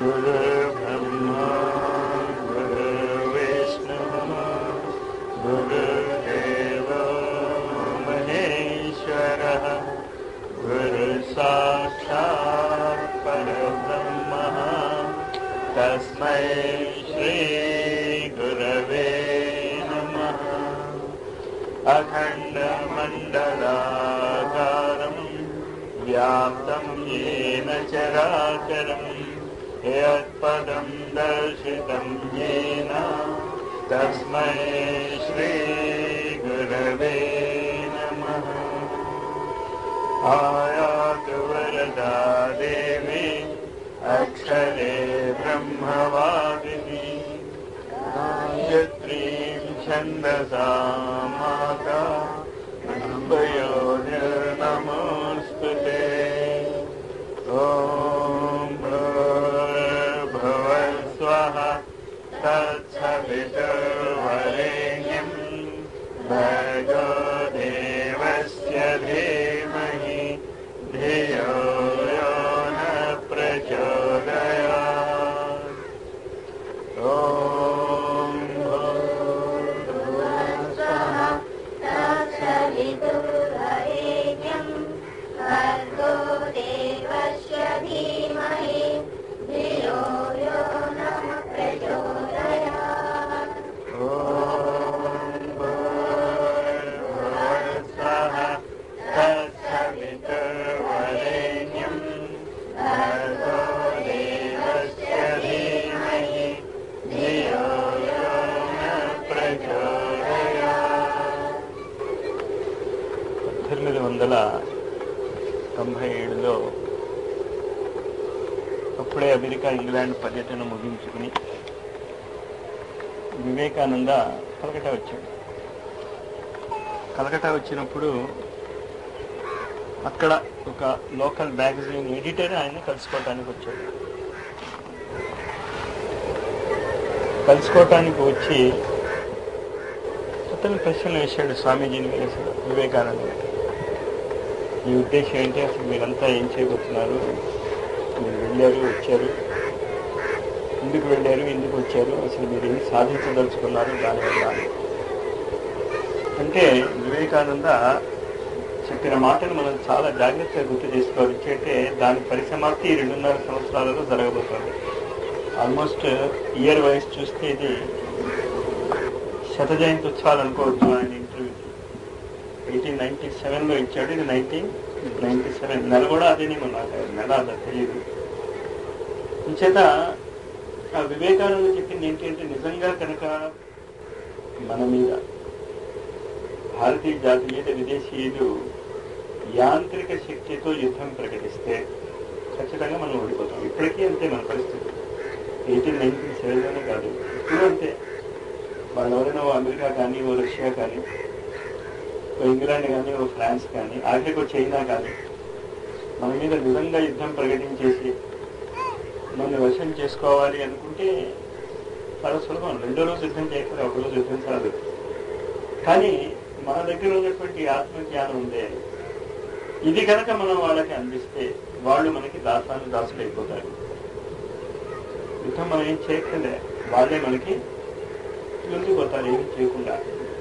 गुरुर्ब्रह्मा गुरुर्विष्णुः गुरुदेवो महेश्वरः गुरुसाक्षात् परब्रह्मः तस्मै श्रीगुरवे नमः अखण्डमण्डलाकारम् व्याप्तं येन चराचरम् यत्पदं दर्शितं येन तस्मै श्रीगुरवे नमः आयातु वरदा देवी अक्षरे ब्रह्मवादिनी गायत्रीं छन्दसा माता नमोऽस्तु ते ॐ भूर्भुवस्वः तत्सवितुर्वरेण्यं भर्गो देवस्य धीमहि धियो यो न प्रचोदयात् ॐ भूर्भुवस्वः तत्सवितुर्वरेण्यं भर्गो देवस्य धीमहि धियो यो नः प्रचोदयात् भूर्भुवस्वः तत्सवितुर्वरेण्यं भर्गो देवस्य धीमहि धियो यो न प्रचोदयात् పద్దెనిమిది వందల తొంభై ఏడులో అప్పుడే అమెరికా ఇంగ్లాండ్ పర్యటన ముగించుకుని వివేకానంద కలకటా వచ్చాడు కలకటా వచ్చినప్పుడు అక్కడ ఒక లోకల్ మ్యాగజైన్ ఎడిటర్ ఆయన కలుసుకోవటానికి వచ్చాడు కలుసుకోవటానికి వచ్చి అతను ప్రశ్నలు వేశాడు స్వామీజీని వేశాడు వివేకానంద మీ ఉద్దేశం ఏంటి అసలు మీరంతా ఏం చేయబోతున్నారు మీరు వెళ్ళారు వచ్చారు ఎందుకు వెళ్ళారు ఎందుకు వచ్చారు అసలు మీరు ఏం సాధించదలుచుకున్నారు దానివల్ల అంటే వివేకానంద చెప్పిన మాటను మనం చాలా జాగ్రత్తగా గుర్తు చేసుకోవాలి అంటే దాని పరిసమాప్తి ఈ రెండున్నర సంవత్సరాలలో జరగబోతోంది ఆల్మోస్ట్ ఇయర్ వైజ్ చూస్తే ఇది శత జయంతి ఉత్సవాలు అనుకోవచ్చు ఆయన ఇంటర్వ్యూ ఎయిటీన్ నైన్టీ సెవెన్లో ఇచ్చాడు ఇది నైన్టీన్ నైన్టీ సెవెన్ నెల కూడా అదేనేమో నాకు నెల అది తెలియదు ఇంచేత ఆ వివేకానంద చెప్పింది ఏంటి అంటే నిజంగా కనుక మన మీద భారతీయ జాతి మీద విదేశీయులు యాంత్రిక శక్తితో యుద్ధం ప్రకటిస్తే ఖచ్చితంగా మనం ఓడిపోతాం ఇప్పటికీ అంతే మన పరిస్థితి ఎయిటీన్ నైన్టీన్ సెవెన్లోనే కాదు ఇప్పుడు అంతే వాళ్ళు ఎవరైనా ఓ అమెరికా కానీ ఓ రష్యా కానీ ఓ ఇంగ్లాండ్ కానీ ఓ ఫ్రాన్స్ కానీ ఆఖరికి ఓ చైనా కానీ మన మీద నిజంగా యుద్ధం ప్రకటించేసి మన వశం చేసుకోవాలి అనుకుంటే చాలా సులభం రెండో రోజు యుద్ధం చేయకపోతే ఒక రోజు యుద్ధం కాదు కానీ మన దగ్గర ఉన్నటువంటి ఆత్మజ్ఞానం ఉందే ఇది కనుక మనం వాళ్ళకి అందిస్తే వాళ్ళు మనకి దాసాను దాసులు అయిపోతారు యుద్ధం మనం ఏం చేయక్కర్లే వాళ్ళే మనకి లొంగిపోతారు ఏమి చేయకుండా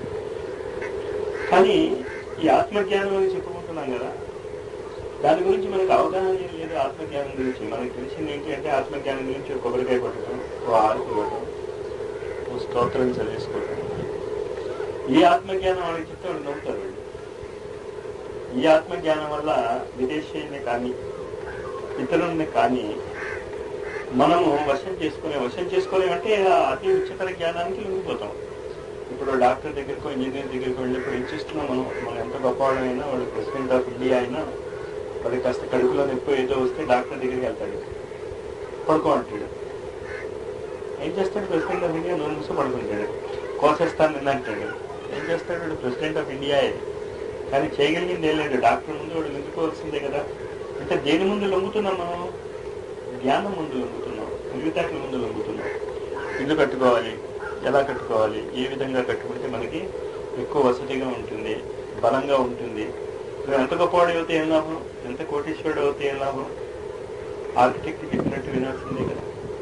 కానీ ఈ ఆత్మజ్ఞానం అని చెప్పుకుంటున్నాం కదా దాని గురించి మనకు అవగాహన ఏం లేదు ఆత్మజ్ఞానం గురించి మనకు తెలిసింది ఏంటి అంటే ఆత్మజ్ఞానం గురించి ఒక కొబ్బరికాయ కొట్టడం ఓ ఆరు ఇవ్వడం ఓ స్తోత్రం చదివేసుకోవడం ఈ ఆత్మజ్ఞానం వాళ్ళకి చెప్తే వాళ్ళు నమ్ముతారు వాళ్ళు ఈ ఆత్మజ్ఞానం వల్ల విదేశీయుల్ని కానీ ఇతరుల్ని కానీ మనము వశం చేసుకునే వశం చేసుకోలేమంటే ఆ అతి ఉच्चతర జ్ఞానానికి లొంగిపోతాం ఇప్పుడు డాక్టర్ దగ్గరకు ఇంజనీర్ దగ్గరికి వెళ్ళినప్పుడు ఏం చేస్తున్నాం మనం మనం ఎంత గొప్పవాళ్ళమైనా వాడు ప్రెసిడెంట్ ఆఫ్ ఇండియా అయినా వాడికి కాస్త కడుపులో నొప్పి ఏదో వస్తే డాక్టర్ దగ్గరికి వెళ్తాడు పడుకో అంటాడు ఏం చేస్తాడు ప్రెసిడెంట్ ఆఫ్ ఇండియా నోరు మూసి పడుకుంటాడు కోసేస్తాను నిన్న అంటాడు ఏం చేస్తాడు వాడు ప్రెసిడెంట్ ఆఫ్ ఇండియాయే కానీ చేయగలిగింది ఏం లేదు డాక్టర్ ముందు వాడు లొంగిపోవాల్సిందే కదా అంటే దేని ముందు లొంగుతున్నాం మనం జ్ఞానం ముందు లొంగుతున్నాం తెలివితేటల ముందు లొంగుతున్నాం ఇల్లు కట్టుకోవాలి ఎలా కట్టుకోవాలి ఏ విధంగా కట్టుకుంటే మనకి ఎక్కువ వసతిగా ఉంటుంది బలంగా ఉంటుంది నువ్వు ఎంత గొప్పవాడు అవుతే ఏం లాభం ఎంత కోటీశ్వరుడు అవుతే ఏం లాభం ఆర్కిటెక్ట్ చెప్పినట్టు వినాల్సిందే కదా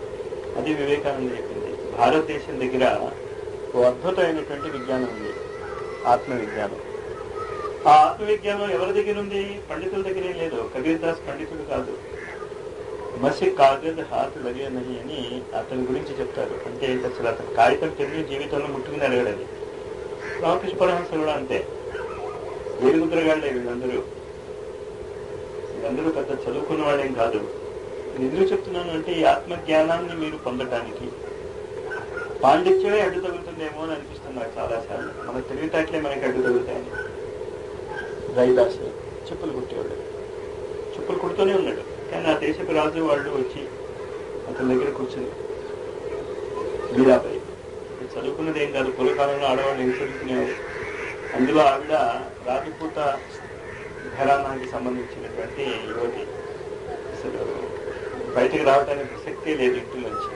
అది వివేకానంద చెప్పింది భారతదేశం దగ్గర ఓ అద్భుతమైనటువంటి విజ్ఞానం ఉంది ఆత్మ విజ్ఞానం ఆ ఆత్మ విజ్ఞానం ఎవరి దగ్గర ఉంది పండితుల దగ్గరే లేదు కబీర్ దాస్ పండితుడు కాదు మసి కాగజ్ హాత్ లగే నహి అని అతని గురించి చెప్తారు అంటే ఏంటి అసలు అతను కాగితం తెలియ జీవితంలో ముట్టుకుని అడగడని రామకృష్ణ పరమహంస కూడా అంతే వేరుగుద్రగాళ్ళే వీళ్ళందరూ వీళ్ళందరూ పెద్ద చదువుకున్న వాళ్ళేం కాదు నేను ఎందుకు చెప్తున్నాను అంటే ఈ ఆత్మ జ్ఞానాన్ని మీరు పొందటానికి పాండిత్యమే అడ్డు తగులుతుందేమో అని అనిపిస్తుంది నాకు చాలాసార్లు మన తెలివితేటలే మనకి అడ్డు తగులుతాయని రైదాస్ చెప్పులు కుట్టేవాడు చెప్పులు కుడుతూనే ఉన్నాడు కానీ ఆ దేశపు రాజు వాళ్ళు వచ్చి అతని దగ్గర కూర్చుని మీరాబాయి ఇది చదువుకున్నది ఏం కాదు పూర్వకాలంలో ఆడవాళ్ళు ఏం చదువుకునేవారు అందులో ఆవిడ రాజపూత ఘరానాకి సంబంధించినటువంటి యువతి అసలు బయటికి రావడానికి శక్తి లేదు ఇంటి నుంచి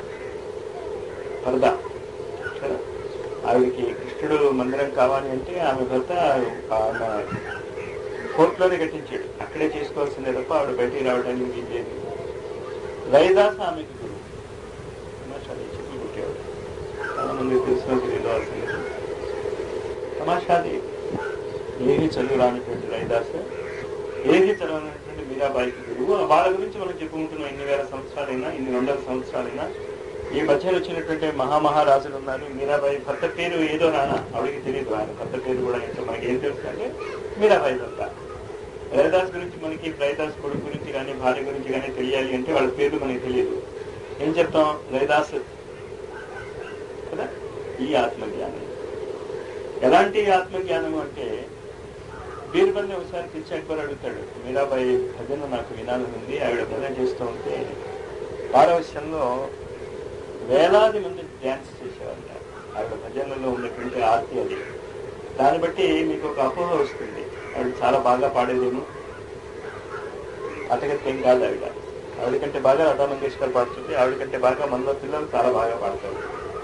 పరదా కదా ఆవిడకి కృష్ణుడు మందిరం కావాలి అంటే ఆమె భర్త ఆమె కోర్టులోనే కట్టించాడు అక్కడే చేసుకోవాల్సిందే తప్ప ఆవిడ బయటికి రావడానికి వీల్లేదు రైదాస్ ఆమెకి గురువు తమాషాది చెప్పులు కుట్టేవాడు చాలా మంది తెలిసిన తెలియవాల్సింది తమాషాది ఏది చదువు రానటువంటి రైదాస్ ఏది చదవనటువంటి మీరాబాయికి గురువు వాళ్ళ గురించి మనం చెప్పుకుంటున్నాం ఇన్ని వేల సంవత్సరాలైనా ఇన్ని వందల సంవత్సరాలైనా ఈ మధ్యలో వచ్చినటువంటి మహామహారాజులు ఉన్నారు మీరాబాయి భర్త పేరు ఏదో నాన్న ఆవిడకి తెలియదు ఆయన భర్త పేరు కూడా ఏంటో మనకి ఏం తెలుసు అంటే మీరాబాయి భర్త రైదాస్ గురించి మనకి రైదాస్ కొడుకు గురించి కానీ భార్య గురించి కానీ తెలియాలి అంటే వాళ్ళ పేర్లు మనకి తెలియదు ఏం చెప్తాం రైదాస్ కదా ఈ ఆత్మజ్ఞానం ఎలాంటి ఆత్మజ్ఞానం అంటే బీర్బల్ని ఒకసారి పిలిచి అక్బర్ అడుగుతాడు మీరాబాయి భజన నాకు వినాలని ఉంది ఆవిడ భజన చేస్తూ ఉంటే పారవశ్యంలో వేలాది మంది డ్యాన్స్ చేసేవాళ్ళు ఆవిడ భజనలో ఉన్నటువంటి ఆర్తి అది దాన్ని బట్టి మీకు ఒక అపోహ వస్తుంది ఆవిడ చాలా బాగా పాడేదేమో అతగతి ఏం కాదు ఆవిడ ఆవిడ కంటే బాగా లతా మంగేష్కర్ పాడుతుంది ఆవిడ కంటే బాగా మన పిల్లలు చాలా బాగా పాడతారు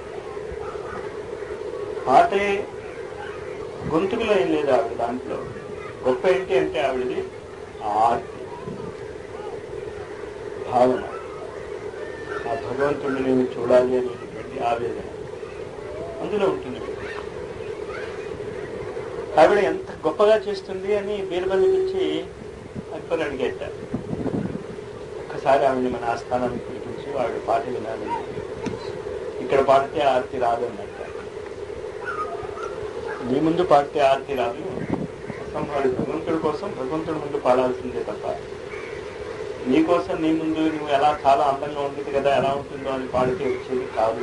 పాటే గొంతుకులో ఏం లేదు ఆవిడ దాంట్లో గొప్ప ఏంటి అంటే ఆవిడది ఆర్తి భావన ఆ భగవంతుడిని నేను చూడాలి అనేటువంటి ఆవేదన అందులో ఉంటుంది మీకు. ఆవిడ ఎంత గొప్పగా చేస్తుంది అని బీర్బల్ పిలిచి అక్బర్ అడిగేట ఒక్కసారి ఆవిడని మన ఆస్థానానికి పిలిపించి ఆవిడ పాట వినాలి ఇక్కడ పాడితే ఆర్తి రాదు అన్నట్ట నీ ముందు పాడితే ఆర్తి రాదు అసంభావి భగవంతుడి కోసం భగవంతుడి ముందు పాడాల్సిందే తప్ప నీ కోసం నీ ముందు నువ్వు ఎలా చాలా అందంగా ఉంటుంది కదా ఎలా ఉంటుందో అని పాడితే వచ్చేది కాదు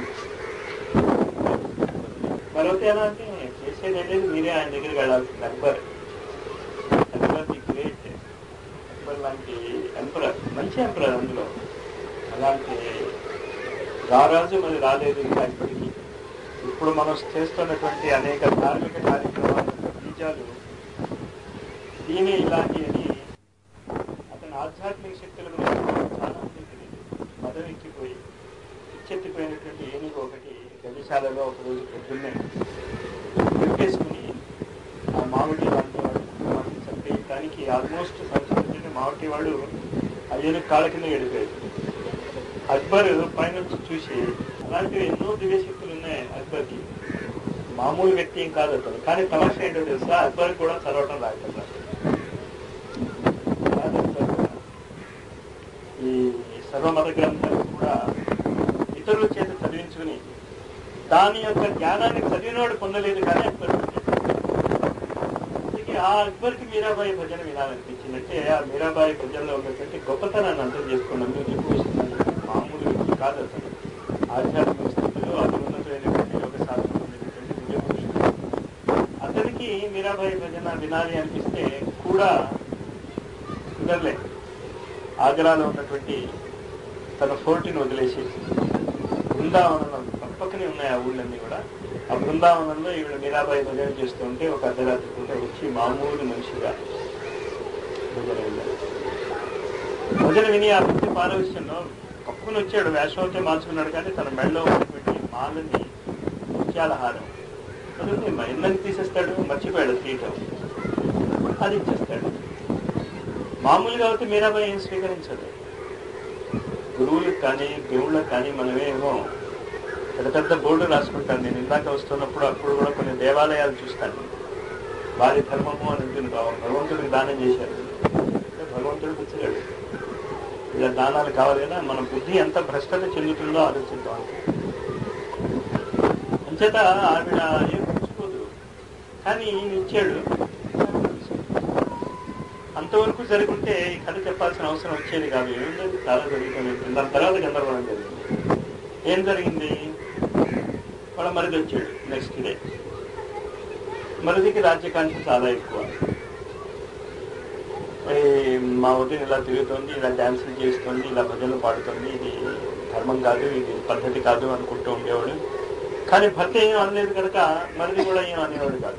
మరొకటి ఎలా అంటే చేసేది ఏం లేదు మీరే ఆయన దగ్గరికి వెళ్ళాల్సింది అక్బర్ అక్బర్ ది గ్రేట్ అక్బర్ లాంటి ఎంపరర్ మంచి ఎంపరర్ అందులో అలాంటి రారాజు మరి రాలేదు ఇంకా ఇప్పటికీ ఇప్పుడు మనం చేస్తున్నటువంటి అనేక ధార్మిక కార్యక్రమాల బీజాలు దీని ఇలాంటి అని అతని ఆధ్యాత్మిక శక్తుల గురించి చాలా మందికి తెలియదు పదవి ఎక్కిపోయి పిచ్చెత్తిపోయినటువంటి ఏనుగు ఒకటి గజశాలలో ఒక రోజు పొద్దున్నే విప్పేసుకుని ఆ మామిడి లాంటి వాడు వాడిని చంపేయడానికి ఆల్మోస్ట్ సంస్కృతి మామిడి వాడు ఆ ఏనుగు కాళ్ళ కింద గడిపోయాడు అక్బర్ పైనుంచి చూసి అలాంటివి ఎన్నో దివ్యశక్తులు ఉన్నాయి అక్బర్కి మామూలు వ్యక్తి ఏం కాదు అతను కానీ తమాషా ఏంటో తెలుసా అక్బర్ కూడా చదవటం రాదు కదా రాదు అక్బర్ కూడా. ఈ సర్వమత గ్రంథాలు కూడా ఇతరుల చేత చదివించుకుని దాని యొక్క జ్ఞానాన్ని చదివినవాడు పొందలేదు కానీ అక్బర్ పొందాడు. అందుకే ఆ అక్బర్కి మీరాబాయి భజన వినాలనిపించిందంటే ఆ మీరాబాయి భజనలో ఉన్నటువంటి గొప్పతనాన్ని అర్థం చేసుకున్నాం మీరు చూపిస్తున్నాను మామూలు వ్యక్తి కాదు అతను ఆధ్యాత్మిక స్థితిలో అతి ఉన్నతమైనటువంటి యోగ సాధన పొందినటువంటి దివ్య పురుషుడు అతనికి మీరాబాయి భజన వినాలి అనిపిస్తే కూడా కుదరలే ఆగ్రాలో ఉన్నటువంటి తన ఫోర్ట్ని వదిలేసి బృందావనంలో పక్కనే ఉన్నాయి ఆ ఊళ్ళన్నీ కూడా ఆ బృందావనంలో ఈవిడ మీరాబాయి భజన చేస్తూ ఉంటే ఒక అర్ధరాత్రి పూట వచ్చి మామూలు మనిషిగా భజన విన్నారు భజన విని ఆ భక్తి పారవిష్యంలో కప్పుకుని వచ్చాడు వేషంతో మార్చుకున్నాడు కానీ తన మెడలో ఉన్నటువంటి మాలని ముత్యాల హారం అదే ఎందుకు తీసేస్తాడు మర్చిపోయాడు తీయటం అది ఇచ్చేస్తాడు మామూలుగా అయితే మీరాబాయి ఏం స్వీకరించదు గురువులకు కానీ దేవుళ్ళకి కానీ మనమేమో పెద్ద పెద్ద బోర్డు రాసుకుంటాను నేను ఇందాక వస్తున్నప్పుడు అప్పుడు కూడా కొన్ని దేవాలయాలు చూస్తాను వారి ధర్మము అని ఉంటుంది కావాలి భగవంతుడికి దానం చేశారు అంటే భగవంతుడు పిచ్చగాడు ఇలా దానాలు కావాలి కదా మన బుద్ధి ఎంత భ్రష్టత చెందుతుందో ఆలోచిద్దాం అంతే అంచేత ఆవిడ ఏం పుచ్చుకోదు కానీ ఈయన ఇచ్చాడు అంతవరకు జరుగుంటే ఈ కథ చెప్పాల్సిన అవసరం వచ్చేది కాదు ఏముంది చాలా జరుగుతుంది దాని తర్వాత గందరగోళం జరిగింది ఏం జరిగింది వాళ్ళ మరిది వచ్చాడు నెక్స్ట్ డే మరిదికి రాజ్యకాంక్ష చాలా ఎక్కువ ఈ మా వదిన ఇలా తిరుగుతోంది ఇలా డ్యాన్సులు చేస్తుంది ఇలా భజనలు పాడుతుంది ఇది ధర్మం కాదు ఇది పద్ధతి కాదు అనుకుంటూ ఉండేవాడు కానీ భర్త ఏం అనలేదు కనుక మరిది కూడా ఏం అనేవాడు కాదు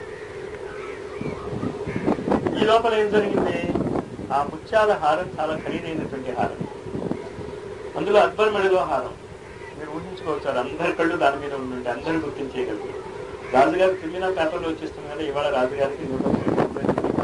ఈ లోపల ఏం జరిగింది ఆ ముత్యాల హారం చాలా ఖరీదైనటువంటి హారం అందులో అక్బర్ మెడలో హారం మీరు ఊహించుకోవచ్చు అది అందరి కళ్ళు దాని మీద ఉండండి అందరూ గుర్తించేయగలరు రాజుగారు తిరిగిన పేపర్లో వచ్చేస్తుంది కదా ఇవాళ రాజుగారికి నూట ముప్పై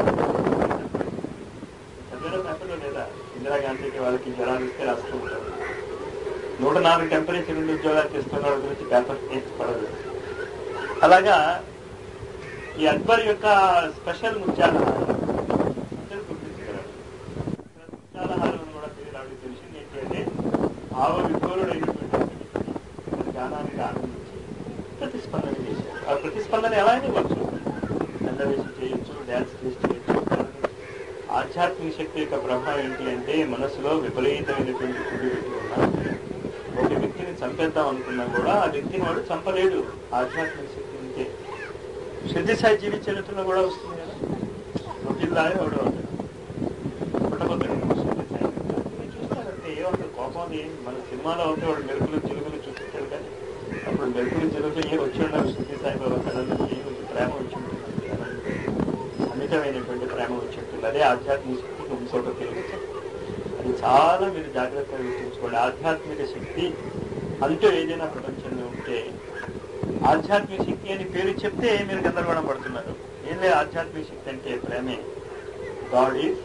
చదివిన పేపర్లో లేదా ఇందిరాగాంధీకి వాళ్ళకి జ్వరాలు ఇస్తే రాస్తూ ఉంటారు నూట నాలుగు టెంపరేచర్ ఉండి ఉద్యోగాలు చేస్తున్న వాళ్ళ గురించి పేపర్ తీసి పడదు అలాగా ఈ అక్బర్ యొక్క స్పెషల్ ముత్యాల హారం అందరూ గుర్తించగలరు ముత్యాల హారం అని కూడా పేరు ఆవిడ తెలిసింది ఏంటి అంటే భావ విభోరుడైనటువంటి వ్యక్తి జ్ఞానానికి ఆనందించి ప్రతిస్పందన చేశారు ఆ ప్రతిస్పందన ఎలా అయినా ఇవ్వచ్చు దండవేసి చేయొచ్చు డ్యాన్స్ చేసి చేయొచ్చు ఆధ్యాత్మిక శక్తి యొక్క బ్రహ్మ ఏంటి అంటే మనసులో విపరీతమైనటువంటి కుడి పెట్టి ఉన్నా ఒక వ్యక్తిని చంపేద్దాం అనుకున్నా కూడా ఆ వ్యక్తిని వాడు చంపలేడు ఆధ్యాత్మిక శక్తి ఉంటే సిద్ధి సాయి జీవి చరిత్రలో కూడా వస్తుంది కదా వకీల్లా ఎవడు ఉంటాడు పుట్టబోతాడు సిద్ధి సాయి మీరు చూస్తారంటే ఏమంటారు కోపం అది మన సినిమాలో ఉంటే వాడు మెరుపులు చిలుగులు చూపిస్తాడు కానీ అప్పుడు మెరుపులు చిలుగులు ఏ వచ్చి ఉండాలి సిద్ధి సాయి బాబా కళలో ఏ వచ్చి ప్రేమ వచ్చి ఉంటుంది అమితమైనటువంటి ప్రేమ వచ్చి ఉంటుంది అదే ఆధ్యాత్మిక శక్తి ఇంకోట తెలుగు అది చాలా మీరు జాగ్రత్తగా గుర్తుంచుకోండి ఆధ్యాత్మిక శక్తి అంటూ ఏదైనా ప్రపంచంలో ఉంటే ఆధ్యాత్మిక శక్తి అని పేరు చెప్తే మీరు గందరగోళం పడుతున్నారు ఏం లేదు ఆధ్యాత్మిక శక్తి అంటే ప్రేమే గాడ్ ఈజ్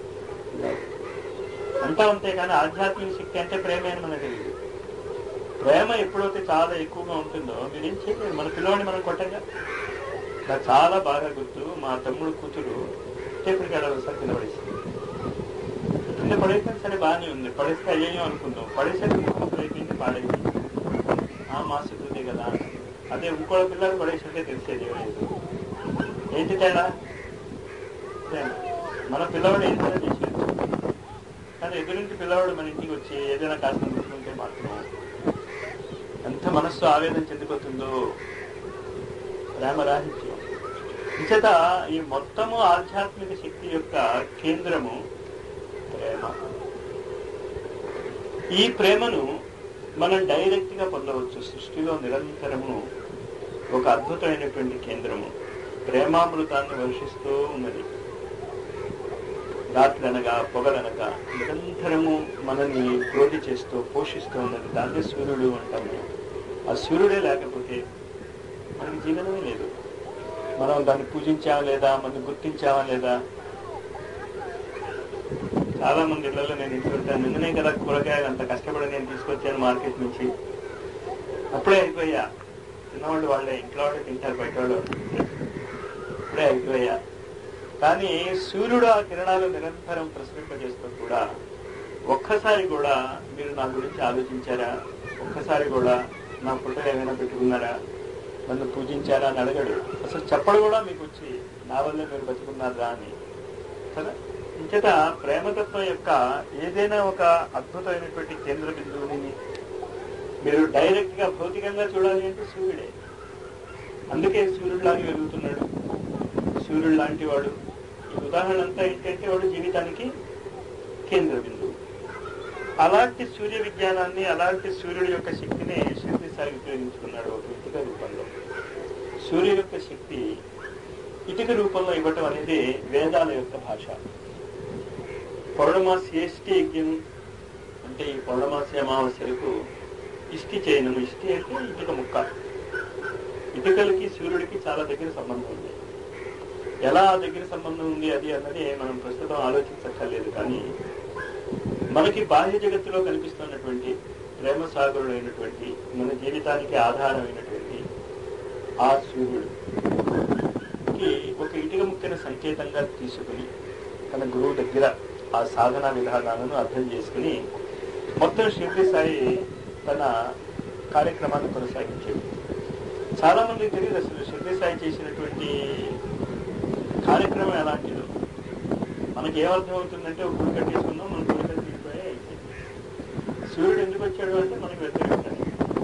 అంటా ఉంటే కానీ ఆధ్యాత్మిక శక్తి అంటే ప్రేమే అని మనకు తెలియదు ప్రేమ ఎప్పుడైతే చాలా ఎక్కువగా ఉంటుందో మీరు ఏం చేయలేదు మన పిల్లవాడిని మనం కొట్టంగా నాకు చాలా బాగా గుర్తు మా తమ్ముడు కూతురు టేపుడు కాడ ఒకసారి కింద పడేసింది కింద పడేస్తే సరే బాగానే ఉంది పడేస్తే అయ్యో అనుకుందాం పడేసరికి కూతురు అయిపోయింది పాడైంది ఆ మా సిద్ధుదే కదా అదే ఇంకో పిల్లలు పడేసింటే తెలిసేది లేదు ఏంటి తేడా ప్రేమ. మన పిల్లవాడు ఏదైనా చేసేది కానీ ఎదురింటి పిల్లవాడు మన ఇంటికి వచ్చి ఏదైనా కాస్త ముట్టుకుంటే మాత్రం ఎంత మనస్సు ఆవేదన చెందిపోతుందో ప్రేమ రాహిత్యం ఇంచేత ఈ మొత్తము ఆధ్యాత్మిక శక్తి యొక్క కేంద్రము ప్రేమ ఈ ప్రేమను మనం డైరెక్ట్ గా పొందవచ్చు సృష్టిలో నిరంతరము ఒక అద్భుతమైనటువంటి కేంద్రము ప్రేమామృతాన్ని వర్షిస్తూ ఉన్నది రాత్రనగా పొగలనగా నిరంతరము మనల్ని క్రోధి చేస్తూ పోషిస్తూ ఉన్నది దాన్ని సూర్యుడు అంటాం మేము ఆ సూర్యుడే లేకపోతే మనకి జీవనమే లేదు మనం దాన్ని పూజించామా లేదా మనం గుర్తించామా లేదా చాలా మంది ఇళ్లలో నేను ఇంటుంటాను నిన్ననే కదా కూరగాయలు అంత కష్టపడి నేను తీసుకొచ్చాను మార్కెట్ నుంచి అప్పుడే అయిపోయా చిన్నవాళ్ళు వాళ్ళే ఇంట్లో వాళ్ళు తింటారు బయట వాళ్ళు ఇప్పుడే అయిపోయా కానీ సూర్యుడు ఆ కిరణాలు నిరంతరం ప్రసరింపజేస్తూ కూడా ఒక్కసారి కూడా మీరు నా గురించి ఆలోచించారా ఒక్కసారి కూడా నా ఫోటో ఏమైనా పెట్టుకున్నారా నన్ను పూజించారా అని అడగడు అసలు చెప్పడు కూడా మీకు వచ్చి నా వల్లే మీరు బతుకున్నారా అని కదా ఇంచేత ప్రేమతత్వం యొక్క ఏదైనా ఒక అద్భుతమైనటువంటి కేంద్ర బిందువుని మీరు డైరెక్ట్ గా భౌతికంగా చూడాలి అంటే సూర్యుడే అందుకే సూర్యుడిలాగా వెలుగుతున్నాడు సూర్యుడు లాంటి వాడు ఈ ఉదాహరణ అంతా ఏంటంటే వాడు జీవితానికి కేంద్ర బిందువు అలాంటి సూర్య విజ్ఞానాన్ని అలాంటి సూర్యుడి యొక్క శక్తిని శక్తి సాగి ఉపయోగించుకున్నాడు ఒక ఇటుక రూపంలో సూర్యుడి యొక్క శక్తి ఇటుక రూపంలో ఇవ్వటం అనేది వేదాల యొక్క భాష పౌర్ణమాసి ఎష్టి యజ్ఞం అంటే ఈ పౌర్ణమాసి అమావాస్యలకు ఇష్టి చేయను ఇష్టి అంటే ఇటుక ముక్క ఇటుకలకి సూర్యుడికి చాలా దగ్గర సంబంధం ఉంది ఎలా దగ్గర సంబంధం ఉంది అది అన్నది మనం ప్రస్తుతం ఆలోచించక్కర్లేదు కానీ మనకి బాహ్య జగత్తులో కనిపిస్తున్నటువంటి ప్రేమ సాగరుడైనటువంటి మన జీవితానికి ఆధారమైనటువంటి ఆ సూర్యుడుకి ఒక ఇటుక ముక్కను సంకేతంగా తీసుకుని తన గురువు దగ్గర ఆ సాధన విధానాలను అర్థం చేసుకుని మొత్తం షిర్డి సాయి తన కార్యక్రమాన్ని కొనసాగించేది చాలా మందికి తెలియదు అసలు షిర్డి సాయి చేసినటువంటి కార్యక్రమం ఎలాంటిదో మనకి ఏమర్థం అవుతుందంటే ఒక గుడి కట్టేసుకున్నాం మన గుడి కట్టిపోయే అయిపోయింది సూర్యుడు ఎందుకు వచ్చాడు అంటే మనకి వ్యతిరేకంగా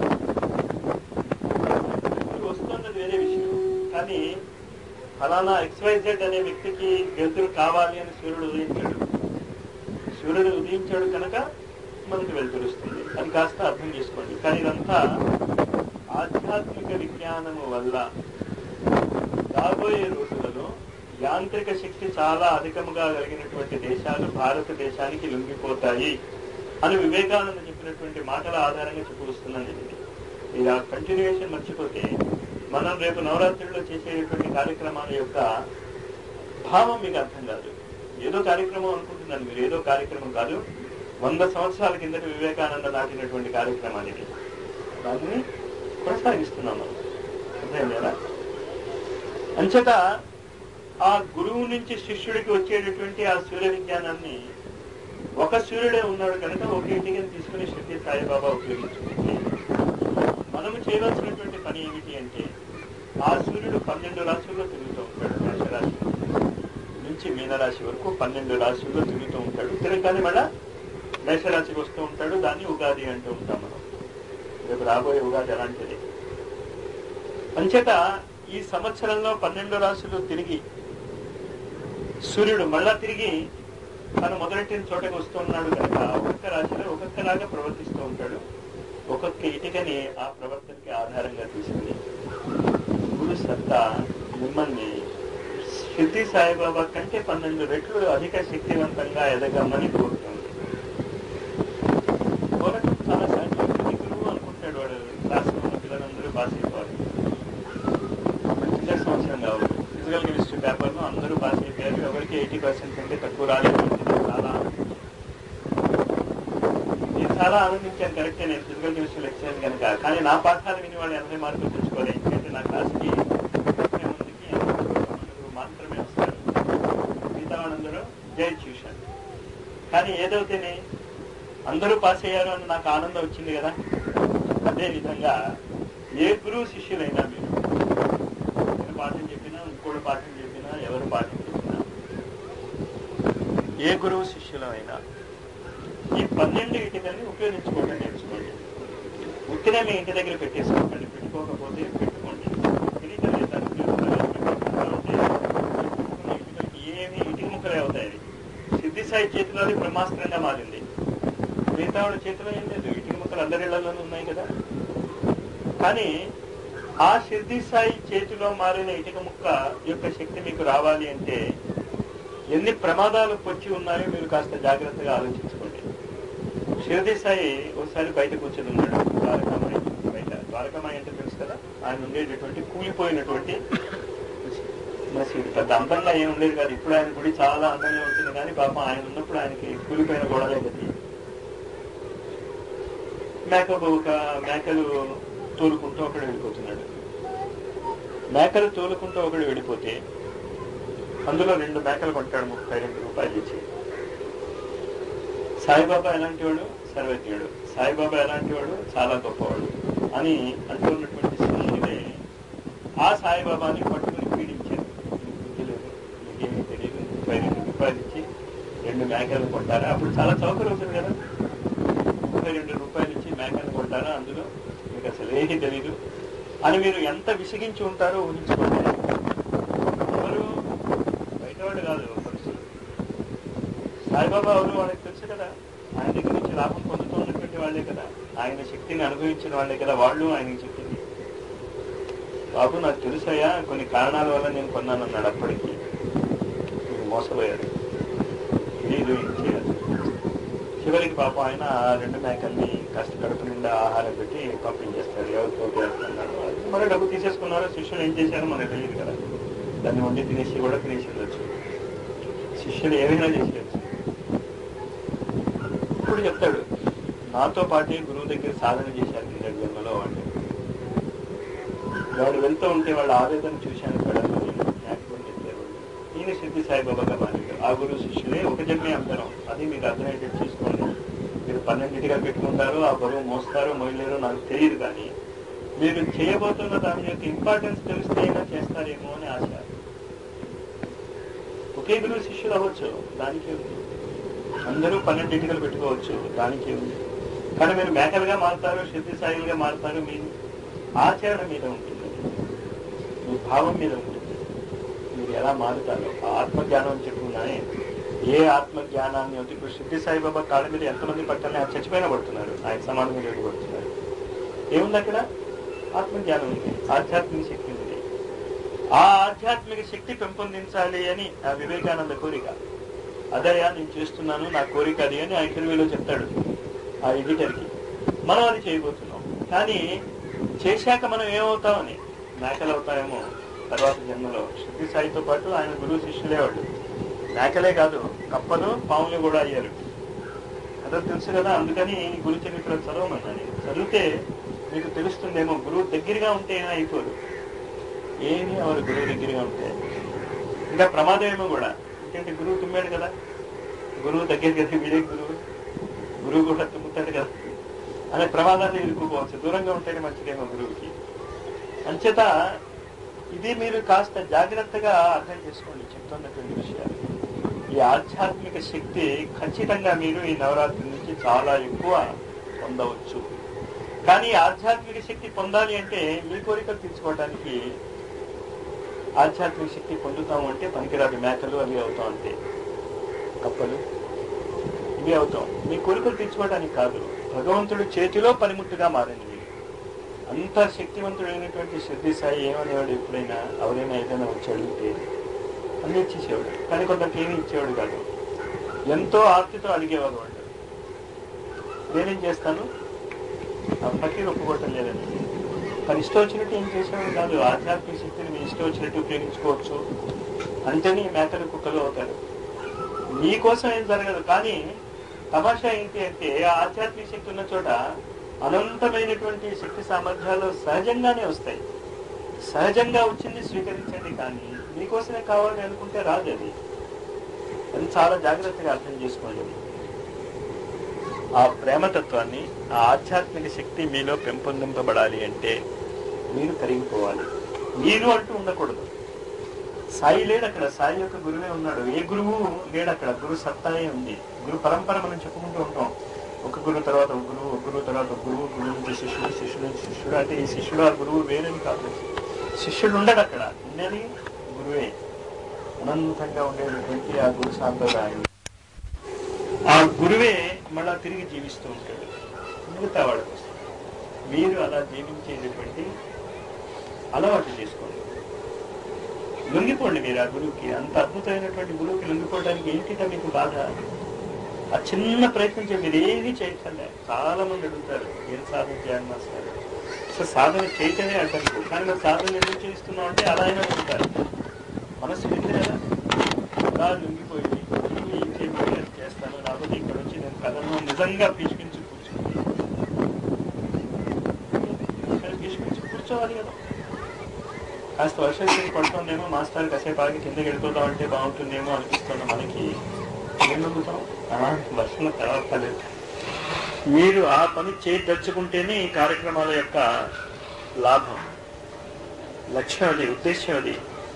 వస్తున్నది వేరే విషయం కానీ ఫలానా ఎక్స్వైజెడ్ అనే వ్యక్తికి వెలుతురు కావాలి అని సూర్యుడు ఉదయించాడు సూర్యుడు ఉదయించాడు కనుక మనకి వెలుతురుస్తుంది అది కాస్త అర్థం చేసుకోండి కానీ ఇదంతా ఆధ్యాత్మిక విజ్ఞానము వల్ల రాబోయే రోజులలో యాంత్రిక శక్తి చాలా అధికముగా కలిగినటువంటి దేశాలు భారతదేశానికి లొంగిపోతాయి అని వివేకానంద చెప్పినటువంటి మాటల ఆధారంగా చెప్పుకొస్తున్నాను నేను ఇది. ఇది ఆ కంటిన్యూషన్ మర్చిపోతే మనం రేపు నవరాత్రుల్లో చేసేటువంటి కార్యక్రమాల యొక్క భావం మీకు అర్థం కాదు ఏదో కార్యక్రమం అనుకుంటున్నాను మీరు ఏదో కార్యక్రమం కాదు వంద సంవత్సరాల కిందట వివేకానంద నాటినటువంటి కార్యక్రమాన్ని ఇది. దాన్ని కొనసాగిస్తున్నాం మనం అర్థం కదా అంచేత ఆ గురువు నుంచి శిష్యుడికి వచ్చేటటువంటి ఆ సూర్య విజ్ఞానాన్ని ఒక సూర్యుడే ఉన్నాడు కనుక ఒక ఇంటికి తీసుకుని షిర్డి సాయిబాబా ఉపయోగించుకుంటే మనము చేయవలసినటువంటి పని ఏమిటి అంటే ఆ సూర్యుడు పన్నెండు రాశుల్లో తిరుగుతూ ఉంటాడు మేషరాశి నుంచి మీనరాశి వరకు పన్నెండు రాశుల్లో తిరుగుతూ ఉంటాడు తిరగగానే మళ్ళా మేషరాశికి వస్తూ ఉంటాడు దాన్ని ఉగాది అంటూ ఉంటాం మనం రేపు రాబోయే ఉగాది అలాంటిది అంచేత ఈ సంవత్సరంలో పన్నెండు రాశులు తిరిగి సూర్యుడు మళ్ళా తిరిగి తను మొదలెట్టిన చోటకి వస్తున్నాడు కనుక ఒక్కొక్క రాశిలో ఒక్కొక్కలాగా ప్రవర్తిస్తూ ఉంటాడు ఒక్కొక్క ఇటుకని ఆ ప్రవర్తనకి ఆధారంగా తీసుకుని గురు సత్తా మిమ్మల్ని సిద్ధి సాయిబాబా కంటే పన్నెండు రెట్లు అధిక శక్తివంతంగా ఎదగమని కోరుతుంది పూర్వకం చాలా సహజమైన గురువు అనుకుంటాడు వాడు క్లాస్లో ఉన్న పిల్లలందరూ పాస్ అయిపోవాలి మంచిగా సంవత్సరం కావాలి ఫిజికల్ కెమిస్ట్రీ పేపర్లో అందరూ పాస్ అయిపోయారు ఎవరికి ఎయిటీ పర్సెంట్ కంటే తక్కువ రాలేదు అంటే నేను చాలా నేను చాలా ఆనందించాను కరెక్టే నేను ఫిజికల్ కెమిస్ట్రీ లెక్చర్ కనుక కానీ నా పాఠాలు విని వాళ్ళు ఎనభై మార్కులు తెచ్చుకోవాలి ఎందుకంటే నా క్లాస్కి ముప్పై మందికి నలుగురు మాత్రమే వస్తారు మిగతా వాళ్ళందరూ జై ట్యూషన్ కానీ ఏదైతేనే అందరూ పాస్ అయ్యారు అని నాకు ఆనందం వచ్చింది కదా అదే విధంగా ఏ గురువు శిష్యులైనా మీరు నేను పాఠం చెప్పినా ఇంకోటి పాఠం చెప్పినా ఎవరు పాఠం చెప్పినా ఏ గురువు శిష్యులమైనా ఈ పన్నెండు ఇటుకల్ని ఉపయోగించుకోవడం నేర్చుకోండి ఉట్టినే మీ ఇంటి దగ్గర పెట్టేసుకోకండి పెట్టుకోకపోతే పెట్టుకోండి తెలియదు లేదా పెట్టుకుంటా ఉంటే పెట్టుకున్న ఇటుకలకి ఏమి ఇటుక ముక్కలే అవుతాయి అవి. సిద్ధి సాయి చేతిలో అది బ్రహ్మాస్త్రంగా మారింది మిగతా వాళ్ళ చేతిలో ఏం లేదు ఇటుక ముక్కలు అందరి ఇళ్లలోనూ ఉన్నాయి కదా కానీ ఆ సిద్ధి సాయి చేతిలో మారిన ఇటుక ముక్క యొక్క శక్తి మీకు రావాలి అంటే ఎన్ని ప్రమాదాలు పొచ్చి ఉన్నాయో మీరు కాస్త జాగ్రత్తగా ఆలోచించుకోండి షిరడి సాయి ఒకసారి బయట కూర్చొని ఉన్నాడు ద్వారకామాయి బయట ద్వారకామాయి అంటే తెలుసు కదా ఆయన ఉండేటటువంటి కూలిపోయినటువంటి మసీదు పెద్ద అందంగా ఏం ఉండేది కాదు ఇప్పుడు ఆయన గుడి చాలా అందంగా ఉంటుంది కానీ పాపం ఆయన ఉన్నప్పుడు ఆయనకి కూలిపోయిన గోడలే గతి మేక ఒక మేకలు తోలుకుంటూ ఒకడు వెళ్ళిపోతున్నాడు మేకలు తోలుకుంటూ ఒకడు వెళ్ళిపోతే అందులో రెండు మేకలు కొంటాడు ముప్పై రెండు రూపాయలు ఇచ్చి సాయిబాబా ఎలాంటి వాడు సర్వజ్ఞుడు సాయిబాబా ఎలాంటి వాడు చాలా గొప్పవాడు అని అంటున్నటువంటి శిష్యులే ఆ సాయిబాబాని పట్టుకుని పీడించారు "నీకు బుద్ధి లేదు, నీకేమీ తెలియదు ముప్పై రెండు రూపాయలు ఇచ్చి రెండు మేకలు కొంటారా అప్పుడు చాలా చౌక రోజులు కదా ముప్పై రెండు రూపాయలు ఇచ్చి మేకలు కొంటారా అందులో మీకు అసలు ఏమీ తెలీదు అని మీరు ఎంత విసిగించి ఉంటారో ఊహించుకోండి ఎవరు బయటవాడు కాదు మనుషులు సాయిబాబా ఎవరు వాళ్ళకి తెలుసు కదా ఆయన దగ్గర నుంచి లాభం పొందుతున్నటువంటి వాళ్ళే కదా ఆయన శక్తిని అనుభవించిన వాళ్ళే కదా వాళ్ళు ఆయనకి చెప్పింది బాబు నాకు తెలుసయ్యా కొన్ని కారణాల వల్ల నేను కొన్నాను అన్నాడు అప్పటికి మీరు మోసపోయారు తెలియదు ఏం చేయాలి చివరికి పాపం ఆయన ఆ రెండు మేకల్ని కాస్త కడుపు నిండా ఆహారం పెట్టి పంపించేస్తారు ఎవరికి ఉపయోగిస్తున్నాడు మరి డబ్బు తీసేసుకున్నారో శిష్యులు ఏం చేశారో మనకు తెలియదు కదా దాన్ని వండి తినేసి కూడా తినేసి వెళ్ళొచ్చు శిష్యులు ఏమైనా చేసేయచ్చు శివుడు చెప్తాడు నాతో పాటే గురువు దగ్గర సాధన చేశారు కింద జన్మలో అంటే వాడు వెళ్తూ ఉంటే వాళ్ళ ఆవేదన చూశాను కడలో నేను జ్ఞాపకం చేశారు వాళ్ళు. ఈయన సిద్ధి సాయిబాబాగా మారాడు ఆ గురువు శిష్యులే ఒక జన్మే అందరం అది మీకు అర్థమయ్యేటట్టు చూసుకోండి మీరు పన్నెండింటిగా పెట్టుకుంటారు ఆ బరువు మోస్తారో మోయలేరో నాకు తెలియదు కానీ మీరు చేయబోతున్న దాని యొక్క ఇంపార్టెన్స్ తెలిస్తే అయినా చేస్తారేమో అని ఆశ ఒకే గురువు శిష్యులు అవ్వచ్చు దానికే ఉంది అందరూ పన్నెండు ఇటుకలు పెట్టుకోవచ్చు దానికే ఉంది కానీ మీరు మేకలుగా మారుతారు శక్తి సాయిలుగా మారుతారు మీ ఆచరణ మీద ఉంటుంది మీ భావం మీద ఉంటుంది మీరు ఎలా మారుతారో ఆ ఆత్మజ్ఞానం అని చెప్పుకున్నానే ఏ ఆత్మజ్ఞానాన్ని వద్దు ఇప్పుడు సిద్ధి సాయిబాబా కాళ్ళ మీద ఎంతమంది పట్టాలని ఆయన చచ్చిపోయినా పడుతున్నారు ఆయన సమానంగా రేటు పడుతున్నారు ఏముంది అక్కడ ఆత్మజ్ఞానం ఉంది ఆధ్యాత్మిక శక్తి ఉంది ఆ ఆధ్యాత్మిక శక్తి పెంపొందించాలి అని ఆ వివేకానంద కోరిక అదయ్యా నేను చేస్తున్నాను నా కోరిక అది అని ఆ ఇంటర్వ్యూలో చెప్తాడు ఆ ఎడిటర్కి మనం అది చేయబోతున్నాం కానీ చేశాక మనం ఏమవుతామని మేకలు అవుతాయేమో తర్వాత జన్మలో శక్తి సాయితో పాటు ఆయన గురువు శిష్యులే వాళ్ళు మేకలే కాదు కప్పలు పాములు కూడా అయ్యారు అదో తెలుసు కదా అందుకని గురు చరిత్ర చదవమన్నాను చదివితే మీకు తెలుస్తుందేమో గురువు దగ్గరగా ఉంటే ఏమీ అయిపోరు ఏమి అవరు గురువు దగ్గరగా ఉంటే ఇంకా ప్రమాదం ఏమో కూడా ఎందుకంటే గురువు తుమ్మాడు కదా గురువు దగ్గరికి వెళ్తే వీడే గురువు గురువు కూడా తుమ్ముతాడు కదా అనే ప్రమాదాన్ని ఎదుర్కోవచ్చు దూరంగా ఉంటేనే మంచిదేమో గురువుకి అంచేత ఇది మీరు కాస్త జాగ్రత్తగా అర్థం చేసుకోండి చెప్తున్నటువంటి విషయాలు ఈ ఆధ్యాత్మిక శక్తి ఖచ్చితంగా మీరు ఈ నవరాత్రి నుంచి చాలా ఎక్కువ పొందవచ్చు కానీ ఈ ఆధ్యాత్మిక శక్తి పొందాలి అంటే మీ కోరికలు తీర్చుకోవడానికి ఆధ్యాత్మిక శక్తి పొందుతాము అంటే పనికిరాదు మేకలు అవి అవుతాం అంతే కప్పలు ఇవి అవుతాం మీ కోరికలు తీర్చుకోవడానికి కాదు భగవంతుడు చేతిలో పనిముట్టుగా మారండి మీరు అంత శక్తివంతుడైనటువంటి సిద్ధి సాయి ఏమనేవాడు ఎప్పుడైనా ఎవరైనా ఏదైనా వచ్చి అడిగితే అన్ని ఇచ్చేసేవాడు కానీ కొందరికి ఏమీ ఇచ్చేవాడు కాదు ఎంతో ఆర్తితో అడిగేవాడు వాళ్ళు నేనేం చేస్తాను ఆ ఫకీర్ ఒప్పుకోవటం లేదండి మరి ఇష్టం వచ్చినట్టు ఏం చేసేవాడు కాదు ఆధ్యాత్మిక శక్తిని మీ ఇష్టం వచ్చినట్టు ఉపయోగించుకోవచ్చు అంతేని మేకలు కుక్కలు అవుతారు మీకోసం ఏం జరగదు కానీ తమాషా ఏంటి అంటే ఆ ఆధ్యాత్మిక శక్తి ఉన్న చోట అనంతమైనటువంటి శక్తి సామర్థ్యాలు సహజంగానే వస్తాయి సహజంగా వచ్చింది స్వీకరించండి కానీ మీకోసమే కావాలని అనుకుంటే రాదు అది అది చాలా జాగ్రత్తగా అర్థం చేసుకోండి ఆ ప్రేమతత్వాన్ని ఆ ఆధ్యాత్మిక శక్తి మీలో పెంపొందింపబడాలి అంటే మీరు కరిగిపోవాలి మీరు అంటూ ఉండకూడదు సాయి లేడు అక్కడ సాయి యొక్క గురువే ఉన్నాడు ఏ గురువు లేడు అక్కడ గురు సత్తాయే ఉంది గురు పరంపర మనం చెప్పుకుంటూ ఉంటాం ఒక గురువు తర్వాత ఒక గురువు ఒక గురువు తర్వాత ఒక గురువు గురువు నుంచి శిష్యుడు శిష్యుడు నుంచి శిష్యుడు అంటే ఈ శిష్యుడు ఆ గురువు వేరేని కాదు శిష్యుడు ఉండడు అక్కడ ఉండేది గురువే అనంతంగా ఉండేటటువంటి ఆ గురు సాంప్రదాయం ఆ గురువే మళ్ళా తిరిగి జీవిస్తూ ఉంటాడు మిగతా వాళ్ళ కోసం మీరు అలా జీవించేటటువంటి అలవాటు చేసుకోండి లొంగిపోండి మీరు ఆ గురువుకి అంత అద్భుతమైనటువంటి గురువుకి లొంగిపోవడానికి ఏంటిట మీకు బాధ ఆ చిన్న ప్రయత్నం చేయండి మీరు ఏది చేయకండి చాలా మంది అడుగుతారు ఏం సాధన చేయాలి మాస్టర్ సో సాధన చేయటమే అడ్డంకు కానీ మరి సాధన ఎందుకు చేస్తున్నాం అంటే అలా అయినా ఉంటారు మనసు ఉంది కదా అలా లొంగిపోయి ఏం చేయబోయి అది చేస్తాను రాబోతే ఇక్కడ వచ్చి నేను కథను నిజంగా పీచుకించి కూర్చుంది ఇక్కడ పీచుకించి కూర్చోవాలి కదా కాస్త వర్షం వచ్చి పడుతుందేమో మాస్టర్ కాసేపు ఆగి కిందకి వెళ్ళిపోతాం అంటే బాగుంటుందేమో అనిపిస్తున్న మనకి ఏం నమ్ముతాం ఆ, వర్షంలో తర్వాత లేదు మీరు ఆ పని చేయదలుచుకుంటేనే ఈ కార్యక్రమాల యొక్క లాభం లక్ష్యం అది ఉద్దేశం అది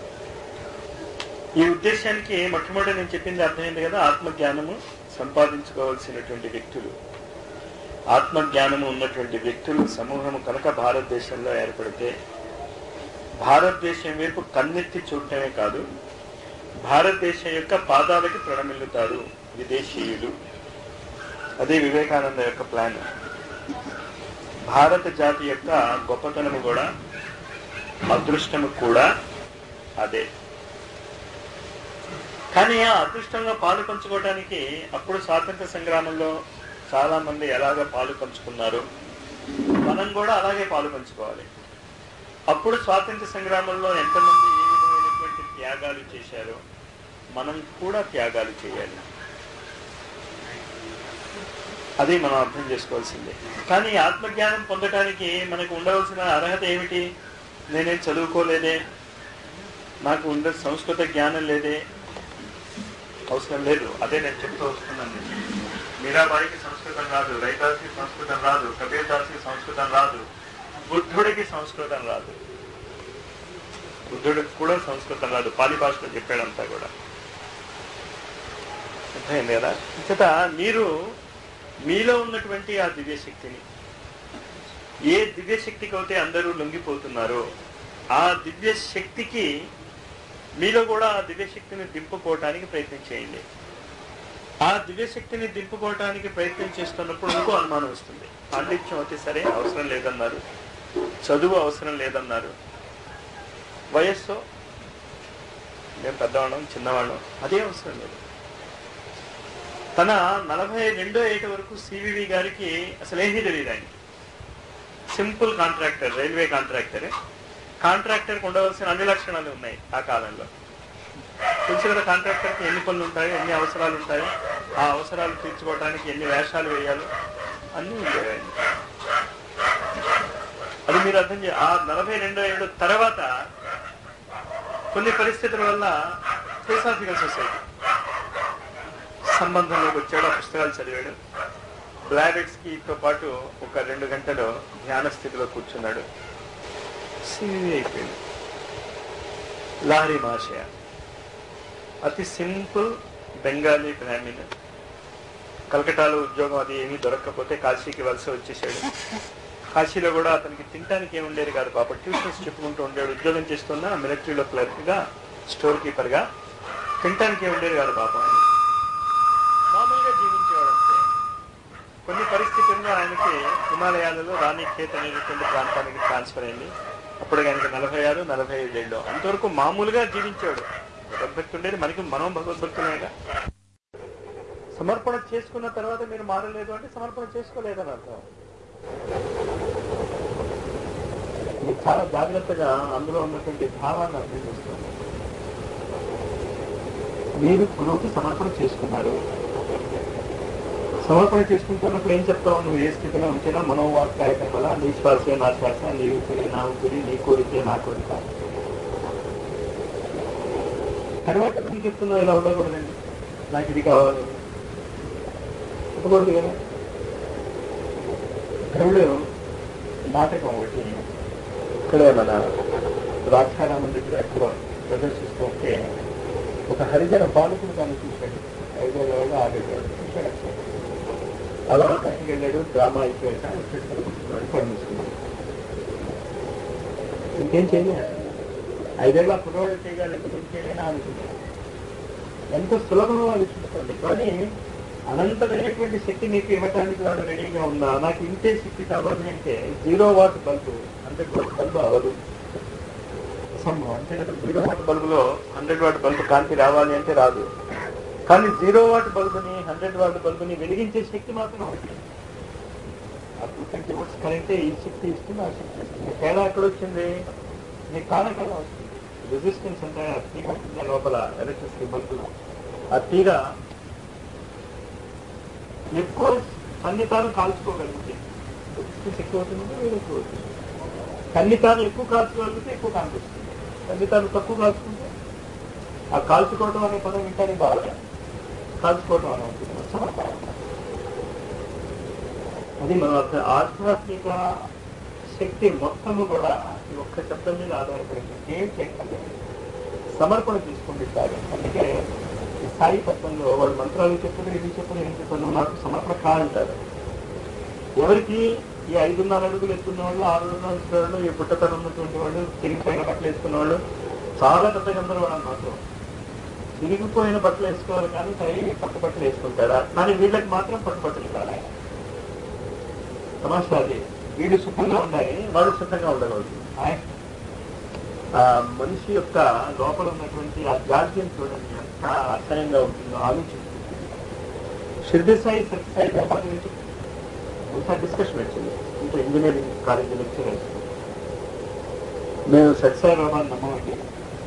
ఈ ఉద్దేశానికి మొట్టమొదటి నేను చెప్పింది అర్థమైంది కదా ఆత్మజ్ఞానము సంపాదించుకోవాల్సినటువంటి వ్యక్తులు ఆత్మజ్ఞానము ఉన్నటువంటి వ్యక్తులు సమూహము కనుక భారతదేశంలో ఏర్పడితే భారతదేశం వైపు కన్నెత్తి చూడటమే కాదు భారతదేశం యొక్క పాదాలకి ప్రణమిల్లుతారు విదేశీయులు అదే వివేకానంద యొక్క ప్లాన్ భారత జాతి యొక్క గొప్పతనము కూడా అదృష్టము కూడా అదే కానీ ఆ అదృష్టంగా పాలు పంచుకోవడానికి అప్పుడు స్వాతంత్ర సంగ్రామంలో చాలా మంది ఎలాగ పాలు పంచుకున్నారు మనం కూడా అలాగే పాలు పంచుకోవాలి అప్పుడు స్వాతంత్ర సంగ్రామంలో ఎంతమంది ఏ విధమైనటువంటి త్యాగాలు చేశారో మనం కూడా త్యాగాలు చేయాలి అది మనం అర్థం చేసుకోవాల్సిందే కానీ ఆత్మజ్ఞానం పొందటానికి మనకు ఉండవలసిన అర్హత ఏమిటి నేనేం చదువుకోలేదే నాకు ఉండే సంస్కృత జ్ఞానం లేదే అవసరం లేదు అదే నేను చెప్తూ వస్తున్నాను నేను. మీరాబాయికి సంస్కృతం రాదు రైతాస్కి సంస్కృతం రాదు కబీర్ దాస్కి సంస్కృతం రాదు బుద్ధుడికి సంస్కృతం రాదు బుద్ధుడికి కూడా సంస్కృతం రాదు పాలి భాషలో చెప్పాడంతా కూడా అర్థమైంది కదా ఇంకట మీరు మీలో ఉన్నటువంటి ఆ దివ్యశక్తిని ఏ దివ్యశక్తికి అయితే అందరూ లొంగిపోతున్నారో ఆ దివ్యశక్తికి మీలో కూడా ఆ దివ్యశక్తిని దింపుకోవటానికి ప్రయత్నం చేయండి ఆ దివ్యశక్తిని దింపుకోవటానికి ప్రయత్నం చేస్తున్నప్పుడు ఇంకో అనుమానం వస్తుంది పాండిత్యం అయితే సరే అవసరం లేదన్నారు చదువు అవసరం లేదన్నారు వయస్సు మేము పెద్దవాళ్ళం చిన్నవాళ్ళం అదే అవసరం లేదు తన నలభై రెండో ఏట వరకు సివివి గారికి అసలు ఏమీ తెలియదు ఆయన సింపుల్ కాంట్రాక్టర్ రైల్వే కాంట్రాక్టరే కాంట్రాక్టర్కి ఉండవలసిన అన్ని లక్షణాలు ఉన్నాయి ఆ కాలంలో తెలుసు కదా కాంట్రాక్టర్కి ఎన్ని పనులు ఉంటాయో ఎన్ని అవసరాలు ఉంటాయో ఆ అవసరాలు తీర్చుకోవడానికి ఎన్ని వేషాలు వేయాలో అన్నీ ఉండేవి అది మీరు అర్థం చే ఆ నలభై రెండో ఏడు తర్వాత కొన్ని పరిస్థితుల వల్ల థియోసాఫికల్ సొసైటీ సంబంధంలోకి వచ్చాడు ఆ పుస్తకాలు చదివాడు బ్లాడెట్స్ కి తో పాటు ఒక రెండు గంటలు ధ్యాన స్థితిలో కూర్చున్నాడు సివి అయిపోయింది లాహరి మహాశయ అతి సింపుల్ బెంగాలీ బ్రాహ్మణ్ కలకటాలో ఉద్యోగం అది ఏమీ దొరకకపోతే కాశీకి వలస వచ్చేసాడు కాశీలో కూడా అతనికి తినడానికి ఏమి ఉండేది కాదు పాప ట్యూషన్స్ చెప్పుకుంటూ ఉండాడు ఉద్యోగం చేస్తున్నా మిలిటరీలో క్లర్క్ గా స్టోర్ కీపర్ గా తినడానికి ఏమి ఉండేది కాదు పాపం ఆయన మామూలుగా జీవించేవాడు అంతే కొన్ని పరిస్థితుల్లో ఆయనకి హిమాలయాలలో రాణిఖేత్ అనేటువంటి ప్రాంతానికి ట్రాన్స్ఫర్ అయింది అప్పుడు ఆయనకి నలభై ఆరు నలభై ఐదు ఏళ్ళు అంతవరకు మామూలుగా జీవించాడు భగవద్భక్తి ఉండేది మనకి మనం భగవద్భక్తులేగా సమర్పణ చేసుకున్న తర్వాత మీరు మారలేదు అంటే సమర్పణ చేసుకోలేదని అర్థం ఇది చాలా జాగ్రత్తగా అందులో ఉన్నటువంటి భావాన్ని అర్థం చేసుకోండి మీరు గురువుకి సమర్పణ చేసుకున్నారు సమర్పణ చేసుకుంటున్నప్పుడు ఏం చెప్తావు నువ్వు ఏ స్థితిలో ఉంచినా మనోవాక్యాయకం వల్ల నీ శ్వాసే నా శ్వాస నీ ఊపిరి నా ఊపిరి నీ కోరికే నా కోరిక తర్వాత ఏం చెప్తున్నావు ఇలా ఉండకూడదండి నాకు ఇది కావాలి చెప్పకూడదు కదా దేవుడు నాటకం ఒకటి ఇక్కడే మన ద్రాక్షారామం దగ్గర ఎక్కువ ప్రదర్శిస్తూ ఉంటే ఒక హరిజన బాలకుడు దాన్ని చూశాడు ఐదేళ్ళ వల్ల ఆగేవాడు చూశాడు అలా బయటికి వెళ్ళాడు డ్రామా అయిపోయాక వచ్చేసాడు పనిచేసుకున్నాడు ఇంకేం చేయలేదు ఐదేళ్ళ కుర్రవాడు చేయగలంటే ఏం చేయలేనా అనుకున్నాడు ఎంత సులభంగా ఆలోచించుకోండి కానీ అనంతమైనటువంటి శక్తి నీకు ఇవ్వటానికి వాడు రెడీగా ఉందా నాకు ఇంతే శక్తి కావాలి అంటే zero watt bulb hundred watt bulb అవదు అసంభవం అంటే జీరో వాట్ బల్బులో హండ్రెడ్ వాట్ బల్బు కాంతి రావాలి అంటే రాదు కానీ జీరో వాట్ బల్బుని హండ్రెడ్ వాట్ బల్బుని వెలిగించే శక్తి మాత్రం ఉంది. ఆ టూ ట్వంటీ వాట్స్ కరెంటే ఈ శక్తి ఇస్తుంది ఆ శక్తి ఇస్తుంది తేడా ఎక్కడ వచ్చింది నీ కారణం వస్తుంది రెసిస్టెన్స్ అంటే ఆ తీగ ఉంటుంది లోపల ఎలక్ట్రిసిటీ బల్బు ఆ తీగ ఎక్కువ ఖండితాలు కాల్చుకోగలిగితే రెసిస్టెన్స్ ఎక్కువ అవుతుంది వేరే ఎక్కువ అవుతుంది ఖండితాలు ఎక్కువ కాల్చుకోగలిగితే ఎక్కువ కాల్పిస్తుంది ఖండితాలు తక్కువ కాల్చుకుంటే ఆ కాల్చుకోవడం అనే పదం వింటానే బాగా కాల్చుకోవడం అని ఉంటుంది అది మన అర్థ- ఆధ్యాత్మిక శక్తి మొత్తము కూడా ఈ ఒక్క శబ్దం మీద ఆధారపడింది ఏం చేయగలరు సమర్పణ తీసుకుంటే చాలు అందుకే ఈ సాయి తత్వంలో వాళ్ళు మంత్రాలు చెప్పరు ఇది చెప్పరు ఏం చెప్పరు నాకు సమర్పణ కాదంటారు ఎవరికి ఈ ఐదున్నర అడుగులు ఎత్తున్న వాళ్ళు ఆరున్నర వాళ్ళు ఈ పుట్టతనం ఉన్నటువంటి వాళ్ళు తిరిగిపోయిన బట్టలు వేసుకున్న వాళ్ళు చాలా పెద్ద గందరగోళం మాత్రం తిరిగిపోయిన బట్టలు వేసుకోవాలి కానీ సరి పట్టు బట్టలు వేసుకుంటారా కానీ వీళ్ళకి మాత్రం పట్టు బట్టలు కావాలి సమస్య అది వీళ్ళు సుఖంగా ఉండాలి వాళ్ళు సుఖంగా ఉండకూడదు ఆయన- ఆ మనిషి యొక్క లోపల ఉన్నటువంటి ఆ జాడ్యం చూడండి ఎంత ఆశ్చర్యంగా ఉంటుందో ఆలోచించుకుంటుంది షిర్డి సాయి సత్యసాయి బాబా గురించి ఒకసారి డిస్కషన్ వచ్చింది ఇంకా ఇంజనీరింగ్ కాలేజీ లెక్చరర్స్ మేము సత్యసాయి బాబాని నమ్మమండి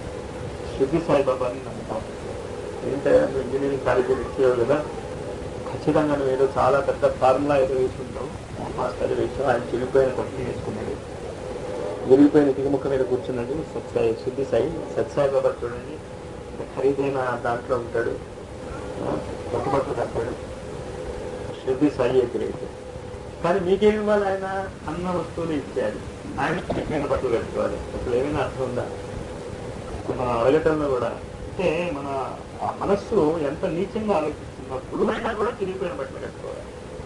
షిర్డి సాయి బాబాని నమ్ముతాం ఏంటంటే ఇంజనీరింగ్ కాలేజీ లెక్చరర్ కదా ఖచ్చితంగా నువ్వు ఏదో చాలా పెద్ద ఫార్ములా ఏదో వేసుకుంటావు మాస్టర్ వేసావు ఆయన చిరిగిపోయిన కొట్టి వేసుకున్నాడు విరిగిపోయిన దిగుముఖ మీద కూర్చున్నాడు సత్సాయి శుద్ధి సాయి సత్సాయి బాబా చూడండి ఇంత ఖరీదైన దాంట్లో ఉంటాడు పట్టుబట్లు తప్పాడు శుద్ధి సాయి ఎదురైతే కానీ మీకేమి ఇవ్వాలి ఆయన అన్న వస్తువులు ఇచ్చారు ఆయన చెప్పిన బట్టలు కట్టుకోవాలి అసలు ఏమైనా అర్థం ఉందా మనం అడగటంలో కూడా అంటే మన ఆ మనస్సు ఎంత నీచంగా ఆలోచిస్తున్నప్పుడు అయినా కూడా చిరిగిపోయిన బట్టలు కట్టుకోవాలి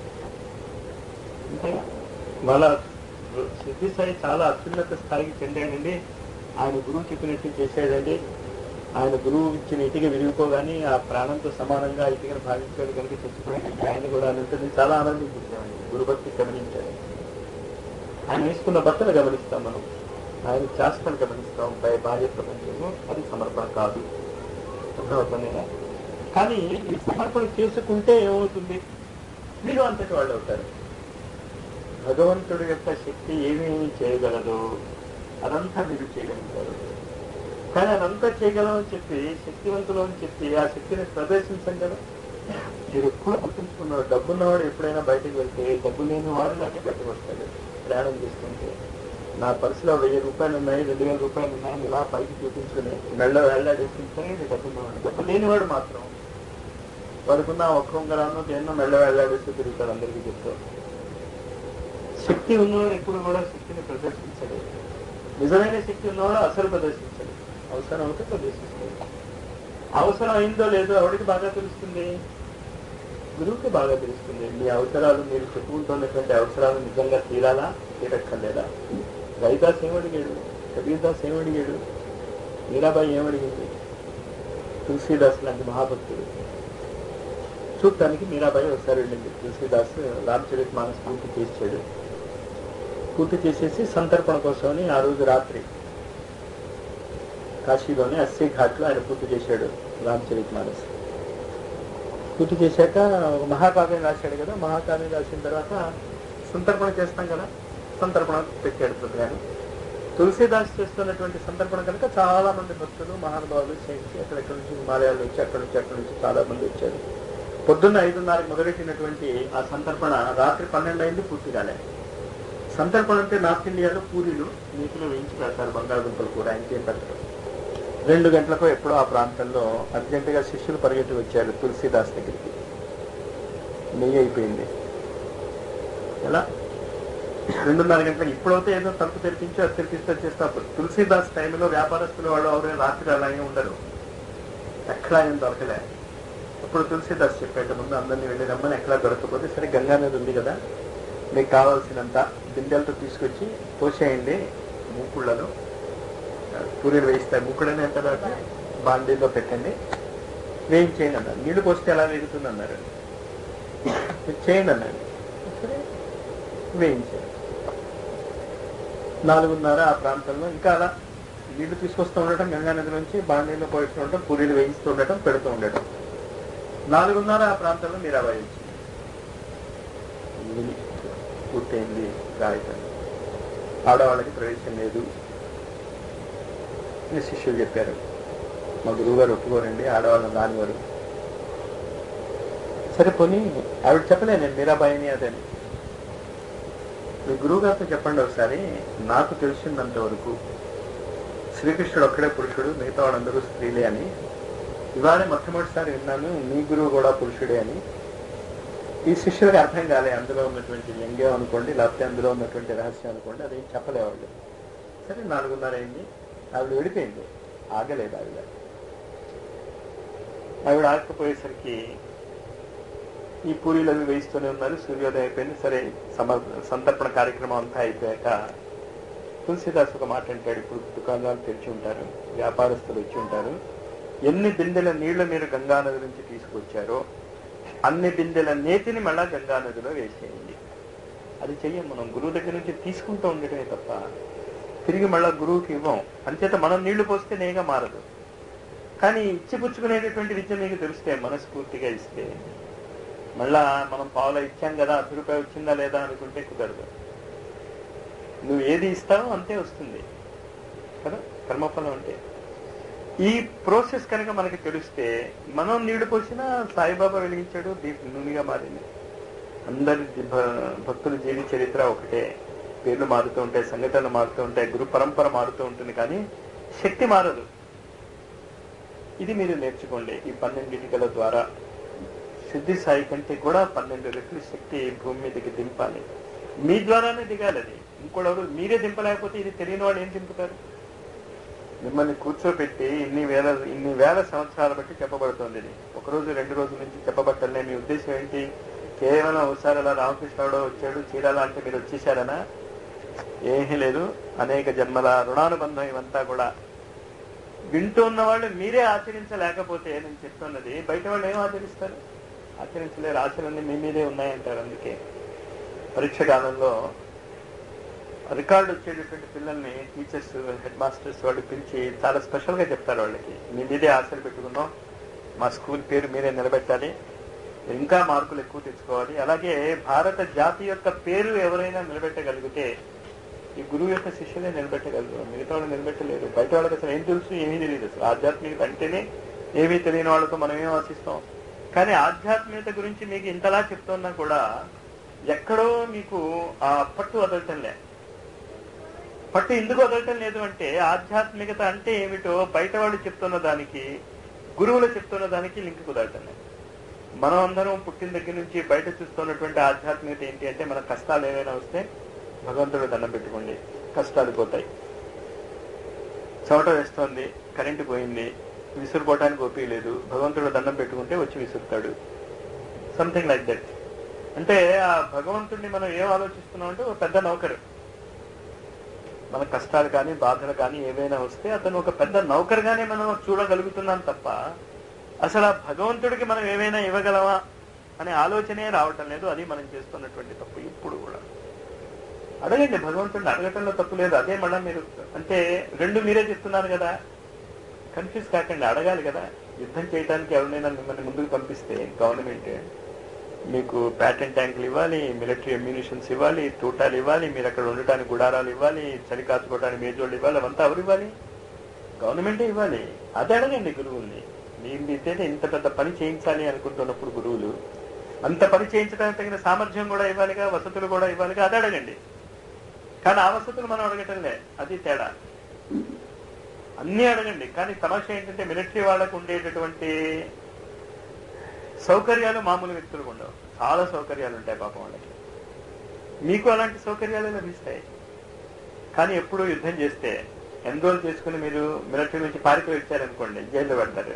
అంతేగా వాళ్ళ సిద్ధి స్థాయి చాలా అత్యున్నత స్థాయికి చెందాడండి ఆయన గురువు చెప్పినట్టు చేసేదండి ఆయన గురువు ఇచ్చిన ఇటుక విరిగిపోగానే ఆ ప్రాణంతో సమానంగా ఆ ఇటుకను భావించాడు కనుక చచ్చిపోయాడు ఆయన కూడా అనేది చాలా ఆనందించామండి గురుభక్తి గమనించాడు ఆయన వేసుకున్న బట్టలు గమనిస్తాం మనం ఆయన చేష్టలు గమనిస్తాం పై బాహ్య ప్రపంచము అది సమర్పణ కాదు అర్థమవుతుందా కానీ ఈ సమర్పణ చేసుకుంటే ఏమవుతుంది మీరు అంతటి వాళ్ళు అవుతారు భగవంతుడి యొక్క శక్తి ఏమేమి చేయగలదు అదంతా మీరు చేయగలుగుతారు కానీ అదంతా చేయగలమని చెప్పి శక్తివంతులు అని చెప్పి ఆ శక్తిని ప్రదర్శించం కదా మీరు ఎక్కువ గుర్తుంచుకున్నారు డబ్బున్నవాడు ఎప్పుడైనా బయటకు వెళ్తే డబ్బు లేని వాడు నాకే బయటకు వస్తాడు ప్రయాణం చేసుకుంటే నా పర్సులో వెయ్యి రూపాయలు ఉన్నాయి రెండు వేల రూపాయలు ఉన్నాయి ఇలా పైకి చూపించుకుని మెళ్ళ వెళ్ళాడేసుకుంటే డబ్బున్నవాడు డబ్బు లేనివాడు మాత్రం వాడుకున్న ఒక్క ఉంగరాన్ని దేన్నో మెళ్ళ వెళ్ళాడేసి తిరుగుతాడు అందరికీ చెప్తారు శక్తి ఉన్నవాడు ఎప్పుడు కూడా శక్తిని ప్రదర్శించడు నిజమైన శక్తి ఉన్నవాడు అసలు ప్రదర్శించడు అవసరం అవుతే ప్రదర్శిస్తాడు అవసరం అయిందో లేదో ఎవరికి బాగా తెలుస్తుంది గురువుకి బాగా తెలుస్తుంది మీ అవసరాలు మీరు చెప్పుకుంటున్నటువంటి అవసరాలు నిజంగా తీరాలా తీరక్కర్లేదా రైదాస్ ఏమడిగాడు కబీర్ దాస్ ఏమడిగాడు మీరాబాయి ఏమడిగింది తులసీదాస్ లాంటి మహాభక్తుడు చూడటానికి మీరాబాయి ఒకసారి వెళ్ళింది తులసీదాస్ రామచరిత్ మానస్ పూర్తి చేసాడు పూర్తి చేసేసి సంతర్పణ కోసమని ఆ రోజు రాత్రి కాశీలోని అస్సీ ఘాట్లో ఆయన పూర్తి చేశాడు రామచరిత్ మానస్ పూర్తి చేశాక ఒక మహాకావ్యం రాశాడు కదా మహాకావ్యం రాసిన తర్వాత సంతర్పణ చేస్తాం కదా సంతర్పణ పెట్టాడు ప్రతిగాను తులసీదాస్ చేస్తున్నటువంటి సంతర్పణ కనుక చాలా మంది భక్తులు మహానుభావులు చేయించి అక్కడెక్కడి నుంచి హిమాలయాలు వచ్చి అక్కడి నుంచి అక్కడి నుంచి చాలా మంది వచ్చారు పొద్దున్న ఐదున్నరకు మొదలెట్టినటువంటి ఆ సంతర్పణ రాత్రి పన్నెండు అయింది పూర్తి కాలే సంతర్పణ అంటే నార్త్ ఇండియాలో పూరీలు నీటిలో వేయించి పెడతారు బంగాళదుంపలు కూడా ఇంకేం పెడతారు రెండు గంటలకు ఎప్పుడో ఆ ప్రాంతంలో అర్జెంటుగా శిష్యులు పరిగెత్తి వచ్చారు తులసీదాస్ దగ్గరికి నెయ్యి అయిపోయింది ఎలా రెండున్నర గంటలకు ఇప్పుడైతే ఏదో తలుపు తెరిపించి అది తెరిపిస్తే చేస్తా తులసీదాస్ టైంలో వ్యాపారస్తులు వాళ్ళు ఎవరైనా రాత్రి అలాగే ఉండరు ఎక్కడా ఏం దొరకలే అప్పుడు తులసీదాస్ చెప్పేట ముందు అందరినీ వెళ్ళి రమ్మని ఎక్కడా దొరకకపోతే సరే గంగా నది ఉంది కదా మీకు కావాల్సినంత బిందెలతో తీసుకొచ్చి పోసేయండి మూకుళ్ళలో పూరీలు వేయిస్తాయి మూకుడని ఎంత దాకా బాండీలో పెట్టండి వేయించేయండి అన్నారు నీళ్లు పోస్తే ఎలా వేగుతుంది అన్నారు "మీరు చేయండి అన్నాడు సరే వేయించారు నాలుగున్నర ఆ ప్రాంతంలో ఇంకా అలా నీళ్లు తీసుకొస్తూ ఉండటం గంగా నది నుంచి బాండీలో పోయిస్తూ ఉండటం పూరీలు వేయిస్తూ ఉండటం పెడుతూ ఉండటం నాలుగున్నర ఆ ప్రాంతంలో మీరాబాయి వచ్చింది ఇది పూర్తయింది గాయత్రి ఆడవాళ్ళకి ప్రవేశం లేదు అని శిష్యులు చెప్పారు మా గురువు గారు ఒప్పుకోరండి ఆడవాళ్ళని రానివారు సరే పోనీ ఆవిడ చెప్పలే నేను మీరాబాయిని అదని మీ గురువు గారితో చెప్పండి ఒకసారి నాకు తెలిసినంత వరకు శ్రీకృష్ణుడు ఒక్కడే పురుషుడు మిగతా వాళ్ళందరూ స్త్రీలే అని ఇవాళ మొట్టమొదటిసారి విన్నాను మీ గురువు కూడా పురుషుడే అని ఈ శిష్యులకు అర్థం కాలే అందులో ఉన్నటువంటి వ్యంగ్యం అనుకోండి లేకపోతే అందులో ఉన్నటువంటి రహస్యం అనుకోండి అదేం చెప్పలేవాళ్ళు సరే నాలుగున్నర అయింది ఆవిడ విడిపోయింది ఆగలేదు ఆవిడ ఆవిడ ఆగకపోయేసరికి ఈ పూరీలు అవి వేయిస్తూనే ఉన్నారు సూర్యోదయం అయిపోయింది సరే సమ సంతర్పణ కార్యక్రమం అంతా అయిపోయాక తులసిదాస్ ఒక మాట అంటాడు ఇప్పుడు దుకాణాలు తెరిచి ఉంటారు వ్యాపారస్తులు వచ్చి ఉంటారు ఎన్ని బిందెల నీళ్లు మీరు గంగా నది నుంచి తీసుకొచ్చారో అన్ని బిందెల నేతిని మళ్ళా గంగా నదిలో వేసేయండి అది చెయ్యం మనం గురువు దగ్గర నుంచి తీసుకుంటూ ఉండటమే తప్ప తిరిగి మళ్ళా గురువుకి ఇవ్వం అంచేత మనం నీళ్లు పోస్తే నేగా మారదు కానీ ఇచ్చిపుచ్చుకునేటటువంటి విద్య మీకు తెలిస్తే మనస్ఫూర్తిగా ఇస్తే మళ్ళా మనం పావులో ఇచ్చాం కదా అర్ధ రూపాయి వచ్చిందా లేదా అనుకుంటే కుదరదు నువ్వు ఏది ఇస్తావో అంతే వస్తుంది కదా కర్మఫలం అంటే ఈ ప్రాసెస్ కనుక మనకి తెలిస్తే మనం నీళ్లు పోసినా సాయిబాబా వెలిగించాడు దీప్ నూనెగా మారింది అందరి జీ- భ- భక్తుల జీవి చరిత్ర ఒకటే పేర్లు మారుతూ ఉంటాయి సంఘటనలు మారుతూ ఉంటాయి గురు పరంపర మారుతూ ఉంటుంది కానీ శక్తి మారదు ఇది మీరు నేర్చుకోండి ఈ పన్నెండింటికల ద్వారా సిద్ధి సాయి కంటే కూడా పన్నెండు రెట్లు శక్తి భూమి మీదకి దింపాలి మీ ద్వారానే దిగాలి అది ఇంకోడెవరు మీరే దింపలేకపోతే ఇది తెలియని వాళ్ళు ఏం దింపుతారు మిమ్మల్ని కూర్చోబెట్టి ఇన్ని వేల ఇన్ని వేల సంవత్సరాల బట్టి చెప్పబడుతోంది ఇది ఒక రోజు రెండు రోజుల నుంచి చెప్పబట్టలే మీ ఉద్దేశం ఏంటి కేవలం ఒకసారి అలా రామకృష్ణుడు వచ్చాడు చీరాల అంటే మీరు వచ్చేసారనా ఏమీ లేదు అనేక జన్మల రుణానుబంధం ఇవంతా కూడా వింటూ ఉన్న వాళ్ళు మీరే ఆచరించలేకపోతే నేను చెప్తున్నది బయట వాళ్ళు ఏం ఆచరిస్తారు ఆచరించలేరు ఆచరణని మీ మీదే ఉన్నాయంటారు అందుకే పరీక్ష కాలంలో రికార్డు వచ్చేటటువంటి పిల్లల్ని టీచర్స్ హెడ్ మాస్టర్స్ వాళ్ళు పిలిచి చాలా స్పెషల్ గా చెప్తారు వాళ్ళకి మీ మీదే ఆశలు పెట్టుకున్నాం మా స్కూల్ పేరు మీరే నిలబెట్టాలి ఇంకా మార్కులు ఎక్కువ తెచ్చుకోవాలి అలాగే భారత జాతి యొక్క పేరు ఎవరైనా నిలబెట్టగలిగితే ఈ గురువు యొక్క శిష్యులే నిలబెట్టగలరు మిగతా వాళ్ళు నిలబెట్టలేరు బయట వాళ్ళకి అసలు ఏం తెలుసు ఏమీ తెలియదు అసలు ఆధ్యాత్మికత అంటేనే ఏమీ తెలియని వాళ్ళతో మనం ఏం ఆశిస్తాం కానీ ఆధ్యాత్మికత గురించి మీకు ఇంతలా చెప్తున్నా కూడా ఎక్కడో మీకు ఆ పట్టు వదలటంలే పట్టు ఎందుకు వదలటం లేదు అంటే ఆధ్యాత్మికత అంటే ఏమిటో బయట వాళ్ళు చెప్తున్న దానికి గురువులు చెప్తున్న దానికి లింక్ కుదరటం లేదు మనం అందరం పుట్టిన దగ్గర నుంచి బయట చూస్తున్నటువంటి ఆధ్యాత్మికత ఏంటి అంటే మన కష్టాలు ఏమైనా వస్తే భగవంతుడు దండం పెట్టుకోండి కష్టాలు పోతాయి చెమట వేస్తోంది కరెంటు పోయింది విసురుకోవటానికి ఓపిక లేదు భగవంతుడు దండం పెట్టుకుంటే వచ్చి విసురుతాడు సంథింగ్ లైక్ దట్ అంటే ఆ భగవంతుడిని మనం ఏం ఆలోచిస్తున్నాం అంటే ఒక పెద్ద నౌకరు మన కష్టాలు కానీ బాధలు కానీ ఏవైనా వస్తే అతను ఒక పెద్ద నౌకరుగానే మనం చూడగలుగుతున్నాం తప్ప అసలు ఆ భగవంతుడికి మనం ఏమైనా ఇవ్వగలమా అనే ఆలోచనే రావటం లేదు అది మనం చేస్తున్నటువంటి తప్పు ఇప్పుడు కూడా అడగండి భగవంతుడిని అడగటంలో తప్పు లేదు అదే మళ్ళా మీరు అంటే రెండు మీరే చెప్తున్నారు కదా కన్ఫ్యూజ్ కాకండి అడగాలి కదా యుద్ధం చేయడానికి ఎవరినైనా మిమ్మల్ని ముందుకు పంపిస్తే గవర్నమెంట్ మీకు ప్యాటెంట్ ట్యాంకులు ఇవ్వాలి మిలిటరీ అమ్యూనిషన్స్ ఇవ్వాలి తూటాలు ఇవ్వాలి మీరు అక్కడ ఉండటానికి గుడారాలు ఇవ్వాలి చలి కాచుకోవడానికి మేజోళ్ళు ఇవ్వాలి అవంతా ఎవరు ఇవ్వాలి గవర్నమెంటే ఇవ్వాలి అదే అడగండి గురువుల్ని మీరు మీతేనే ఇంత పెద్ద పని చేయించాలి అనుకుంటున్నప్పుడు గురువులు అంత పని చేయించడానికి తగిన సామర్థ్యం కూడా ఇవ్వాలిగా వసతులు కూడా ఇవ్వాలిగా అదే అడగండి కానీ ఆ వసతులు మనం అడగటంలే అది తేడా అన్నీ అడగండి కానీ సమస్య ఏంటంటే మిలిటరీ వాళ్ళకు ఉండేటటువంటి సౌకర్యాలు మామూలు వ్యక్తులకు ఉండవు చాలా సౌకర్యాలు ఉంటాయి పాపం వాళ్ళకి మీకు అలాంటి సౌకర్యాలు లభిస్తాయి కానీ ఎప్పుడు యుద్ధం చేస్తే ఎన్రోల్ చేసుకుని మీరు మిలిటరీ నుంచి పారిపోయి వచ్చారనుకోండి జైల్లో పెడతారు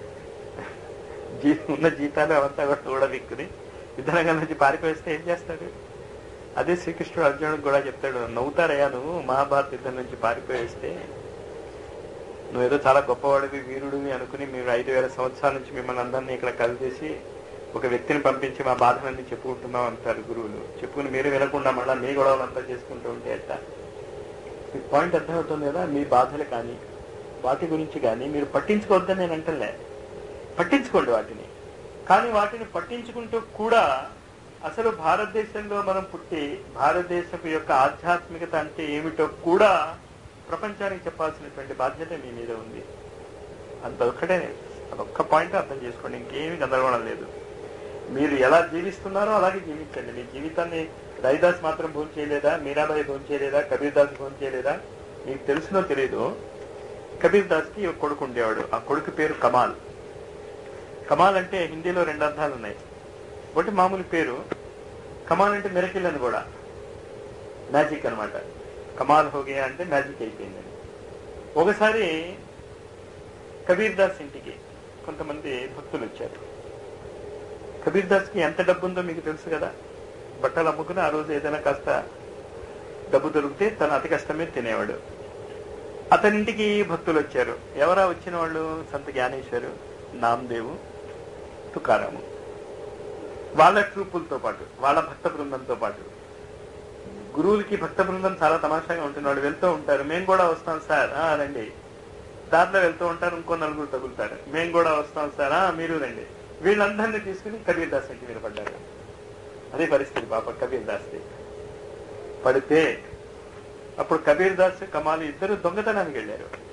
జీ ఉన్న జీతాలు అవంతా కూడా కూడా విక్కుని యుద్ధరంగం నుంచి పారిపోయి వస్తే ఏం చేస్తాడు అదే శ్రీకృష్ణుడు అర్జునుడికి కూడా చెప్తాడు నవ్వుతారయ్యా నువ్వు మహాభారత యుద్ధం నుంచి పారిపోయి వస్తే నువ్వు ఏదో చాలా గొప్పవాడివి వీరుడివి అనుకుని మీరు ఐదు వేల సంవత్సరాల నుంచి మిమ్మల్ని అందరినీ ఇక్కడ కలిసేసి ఒక వ్యక్తిని పంపించి మా బాధలన్నీ చెప్పుకుంటున్నాం అంటారు గురువులు చెప్పుకుని మీరు వినకుండా మళ్ళీ మీ గొడవలు అంతా చేసుకుంటూ ఉంటే ఎట్లా మీ పాయింట్ అర్థమవుతుంది కదా మీ బాధలు కానీ వాటి గురించి కానీ మీరు పట్టించుకోవద్దని నేను అంటలే పట్టించుకోండి వాటిని కానీ వాటిని పట్టించుకుంటూ కూడా అసలు భారతదేశంలో మనం పుట్టి భారతదేశపు యొక్క ఆధ్యాత్మికత అంటే ఏమిటో కూడా ప్రపంచానికి చెప్పాల్సినటువంటి బాధ్యత మీ మీద ఉంది అంత ఒక్కటే అదొక్క పాయింట్ అర్థం చేసుకోండి ఇంకేమీ గందరగోళం లేదు మీరు ఎలా జీవిస్తున్నారో అలాగే జీవించండి మీ జీవితాన్ని రవిదాస్ మాత్రం భోజనం చేయలేదా మీరాబాయి భోజనం చేయలేదా కబీర్ దాస్ భోజనం చేయలేదా మీకు తెలుసునో తెలియదు కబీర్ దాస్ కి ఒక కొడుకు ఉండేవాడు ఆ కొడుకు పేరు కమాల్ కమాల్ అంటే హిందీలో రెండు అర్థాలు ఉన్నాయి ఒకటి మామూలు పేరు కమాల్ అంటే మిరకిల్ అని కూడా మ్యాజిక్ అన్నమాట కమాల్ హోగే అంటే మ్యాజిక్ అయిపోయింది ఒకసారి కబీర్ దాస్ ఇంటికి కొంతమంది భక్తులు వచ్చారు కబీర్ దాస్ కి ఎంత డబ్బు ఉందో మీకు తెలుసు కదా బట్టలు అమ్ముకుని ఆ రోజు ఏదైనా కాస్త డబ్బు దొరికితే తను అతి కష్టమే తినేవాడు అతనింటికి భక్తులు వచ్చారు ఎవరా వచ్చిన వాళ్ళు సంత జ్ఞానేశ్వరు నామదేవు తుకారాము వాళ్ళ ట్రూపులతో పాటు వాళ్ళ భక్త బృందంతో పాటు గురువులకి భక్త బృందం చాలా తమాషాగా ఉంటుంది వాళ్ళు వెళ్తూ ఉంటారు మేము కూడా వస్తాం సార్ ఆ, రండి దాంట్లో వెళ్తూ ఉంటారు ఇంకో నలుగురు తగులుతారు మేము కూడా వస్తాం సార్ ఆ, మీరు రండి వీళ్ళందరినీ తీసుకుని కబీర్ దాస్ ఇంటి మీద పడ్డారు అదే పరిస్థితి పాప కబీర్ దాస్ది పడితే అప్పుడు కబీర్ దాస్ కమాలి ఇద్దరు దొంగతనానికి వెళ్ళారు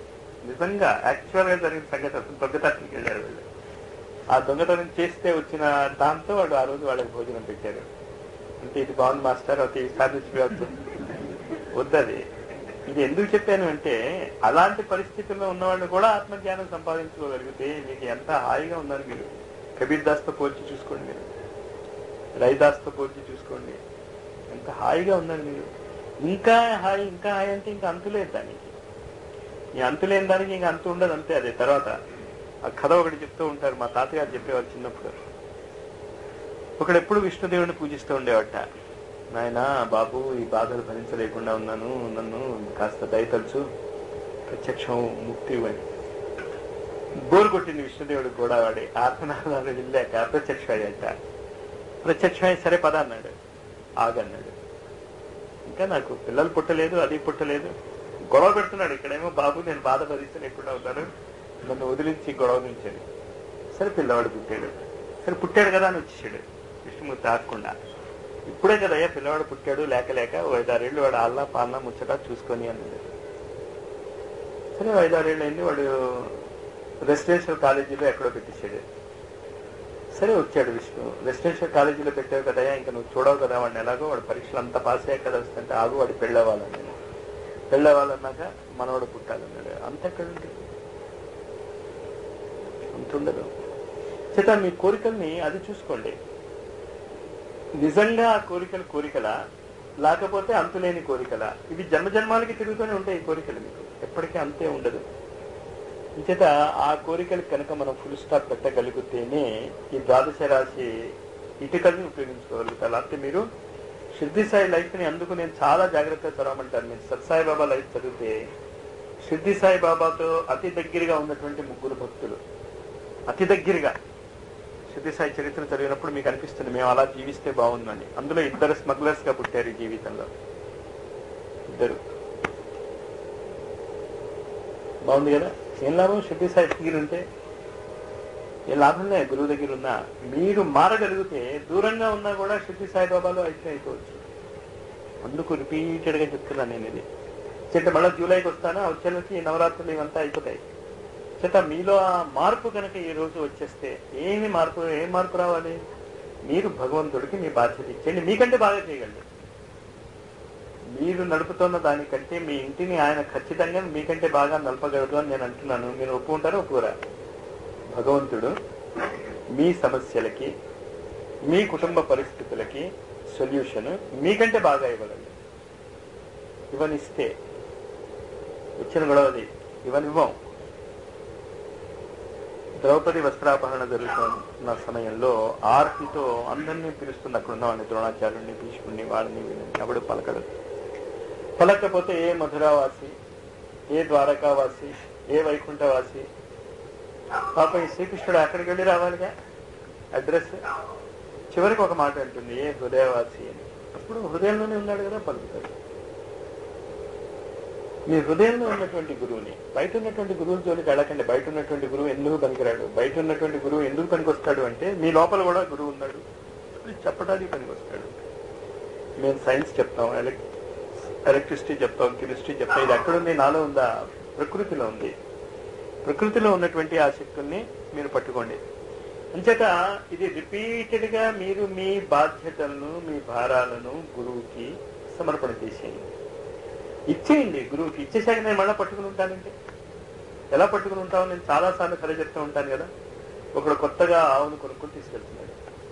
నిజంగా యాక్చువల్ గా జరిగిన సంగతి అసలు దొంగతనానికి వెళ్ళారు వీళ్ళు ఆ దొంగతనం చేస్తే వచ్చిన దాంతో వాడు ఆ రోజు వాళ్ళకి భోజనం పెట్టారు అంటే ఇది బాగుంది మాస్టర్ అది సాధించవచ్చు వద్దది ఇది ఎందుకు చెప్పాను అంటే అలాంటి పరిస్థితుల్లో ఉన్నవాళ్ళు కూడా ఆత్మజ్ఞానం సంపాదించుకోగలిగితే మీకు ఎంత హాయిగా ఉందని మీరు కబీర్ దాస్తో పోల్చి చూసుకోండి మీరు రైదాస్తో పోల్చి చూసుకోండి ఎంత హాయిగా ఉందని మీరు ఇంకా హాయి ఇంకా హాయి అంటే ఇంకా అంతులేదు దానికి ఈ అంతులేని దానికి ఇంకా అంతు ఉండదు అంతే అదే తర్వాత ఆ కథ ఒకటి చెప్తూ ఉంటారు మా తాతగారు చెప్పేవారు చిన్నప్పుడు ఒకడు ఎప్పుడు విష్ణుదేవుడిని పూజిస్తూ ఉండేవాట నాయన బాబు ఈ బాధలు భరించలేకుండా ఉన్నాను నన్ను కాస్త దయతలుచు ప్రత్యక్షం ముక్తి ఇవ్వండి బోరు కొట్టింది విష్ణుదేవుడికి కూడా వాడి ఆత్మనాథాలు వెళ్ళాక ప్రత్యక్షం అయ్యాట ప్రత్యక్షమై సరే పద అన్నాడు ఆగన్నాడు ఇంకా నాకు పిల్లలు పుట్టలేదు అది పుట్టలేదు గొడవ పెడుతున్నాడు ఇక్కడేమో బాబు నేను బాధ భరించలేకుండా ఉన్నాను నన్ను వదిలించి గొడవ నుంచాడు సరే పిల్లవాడు పుట్టాడు సరే పుట్టాడు కదా అని వచ్చేసాడు విష్ణుమూర్తి ఆగకుండా ఇప్పుడే కదయ్యా పిల్లవాడు పుట్టాడు లేక లేక ఓ ఐదారేళ్ళు వాడు ఆల్లా పాలన ముచ్చట చూసుకొని అన్నాడు సరే ఓ ఐదారేళ్ళు అయింది వాడు రెసిడెన్షియల్ కాలేజీలో ఎక్కడో పెట్టేశాడు సరే వచ్చాడు విష్ణు రెసిడెన్షియల్ కాలేజీలో పెట్టావు కదయ్యా ఇంకా నువ్వు చూడవు కదా వాడిని ఎలాగో వాడు పరీక్షలు అంతా పాస్ అయ్యాక కదా వస్తుంటే ఆగు వాడు పెళ్ళవాలని పెళ్ళవాలన్నాక మనవాడు పుట్టాలన్నాడు అంత ఎక్కడ ఉంటుంది అంత ఉండదు చేత మీ కోరికల్ని అది చూసుకోండి నిజంగా ఆ కోరికలు కోరికలా లేకపోతే అంతులేని కోరికలా ఇవి జన్మ జన్మాలకి తిరుగుతూనే ఉంటాయి ఈ కోరికలు మీకు ఎప్పటికీ అంతే ఉండదు చేత ఆ కోరికలు కనుక మనం ఫుల్ స్టాప్ పెట్టగలిగితేనే ఈ ద్వాదశ రాశి ఇటుకల్ని ఉపయోగించుకోగలుగుతారు లేకపోతే మీరు సిద్ధి సాయి లైఫ్ ని అందుకు నేను చాలా జాగ్రత్తగా చదవమంటాను మీరు సత్సాయి బాబా లైఫ్ చదివితే సిద్ధి సాయి బాబాతో అతి దగ్గరగా ఉన్నటువంటి ముగ్గురు భక్తులు అతి దగ్గరగా సిద్ధి సాయి చరిత్ర చదివినప్పుడు మీకు అనిపిస్తుంది మేము అలా జీవిస్తే బాగుందని అందులో ఇద్దరు స్మగ్లర్స్ గా పుట్టారు ఈ జీవితంలో ఇద్దరు బాగుంది కదా ఏం లాభం సిద్ధి సాయి దగ్గర ఉంటే ఏ లాభం లేదు గురువు దగ్గర ఉన్నా మీరు మారగలిగితే దూరంగా ఉన్నా కూడా సిద్ధి సాయిబాబాలో అయితే అయిపోవచ్చు అందుకు రిపీటెడ్ గా చెప్తున్నాను నేను ఇది చేత మళ్ళీ జూలైకి వస్తాను వచ్చేలోకి నవరాత్రులు ఇవంతా అయిపోతాయి చేత మీలో ఆ మార్పు కనుక ఈ రోజు వచ్చేస్తే ఏమి మార్పు ఏం మార్పు రావాలి మీరు భగవంతుడికి మీ బాధ్యత ఇచ్చేయండి మీకంటే బాగా చేయగలరు మీరు నడుపుతున్న దానికంటే మీ ఇంటిని ఆయన ఖచ్చితంగా మీకంటే బాగా నడపగలదు అని నేను అంటున్నాను మీరు ఒప్పుకుంటారా ఒప్పుకోరా భగవంతుడు మీ సమస్యలకి మీ కుటుంబ పరిస్థితులకి సొల్యూషన్ మీకంటే బాగా ఇవ్వగలడు ఇవనిస్తే వచ్చిన గొడవది ఇవనివ్వం ద్రౌపది వస్త్రాపహరణ జరుగుతున్న సమయంలో ఆర్తితో అందరినీ పిలుస్తుంది అక్కడ ఉన్నవాడిని ద్రోణాచార్యుడిని భీష్ముడిని వాడిని వీళ్ళని ఎవడు పలకడు పలకపోతే ఏ మధురావాసి ఏ ద్వారకావాసి ఏ వైకుంఠవాసి పాపం ఈ శ్రీకృష్ణుడు అక్కడికి వెళ్ళి రావాలిగా అడ్రస్ చివరికి ఒక మాట అంటుంది ఏ హృదయవాసి అని అప్పుడు హృదయంలోనే ఉన్నాడు కదా పలుకుతాడు మీ హృదయంలో ఉన్నటువంటి గురువుని బయట ఉన్నటువంటి గురువుల జోలికి వెళ్ళకండి బయట ఉన్నటువంటి గురువు ఎందుకు పనికిరాడు బయట ఉన్నటువంటి గురువు ఎందుకు పనికొస్తాడు అంటే మీ లోపల కూడా గురువు ఉన్నాడు అది చెప్పడానికి పనికొస్తాడు మేము సైన్స్ చెప్తాం ఎలక్ ఎలక్ట్రిసిటీ చెప్తాం కెమిస్ట్రీ చెప్తాం ఇది ఎక్కడుంది నాలో ఉందా ప్రకృతిలో ఉంది ప్రకృతిలో ఉన్నటువంటి ఆ శక్తుల్ని మీరు పట్టుకోండి అంచేత ఇది రిపీటెడ్ గా మీరు మీ బాధ్యతలను మీ భారాలను గురువుకి సమర్పణ చేసేయండి ఇచ్చేయండి గురువుకి ఇచ్చేసాక నేను మళ్ళీ పట్టుకుని ఉంటానంటే ఎలా పట్టుకుని ఉంటావు నేను చాలా సార్లు కథ చెప్తూ ఉంటాను కదా ఒకడు కొత్తగా ఆవును కొనుక్కొని తీసుకెళ్తున్నాడు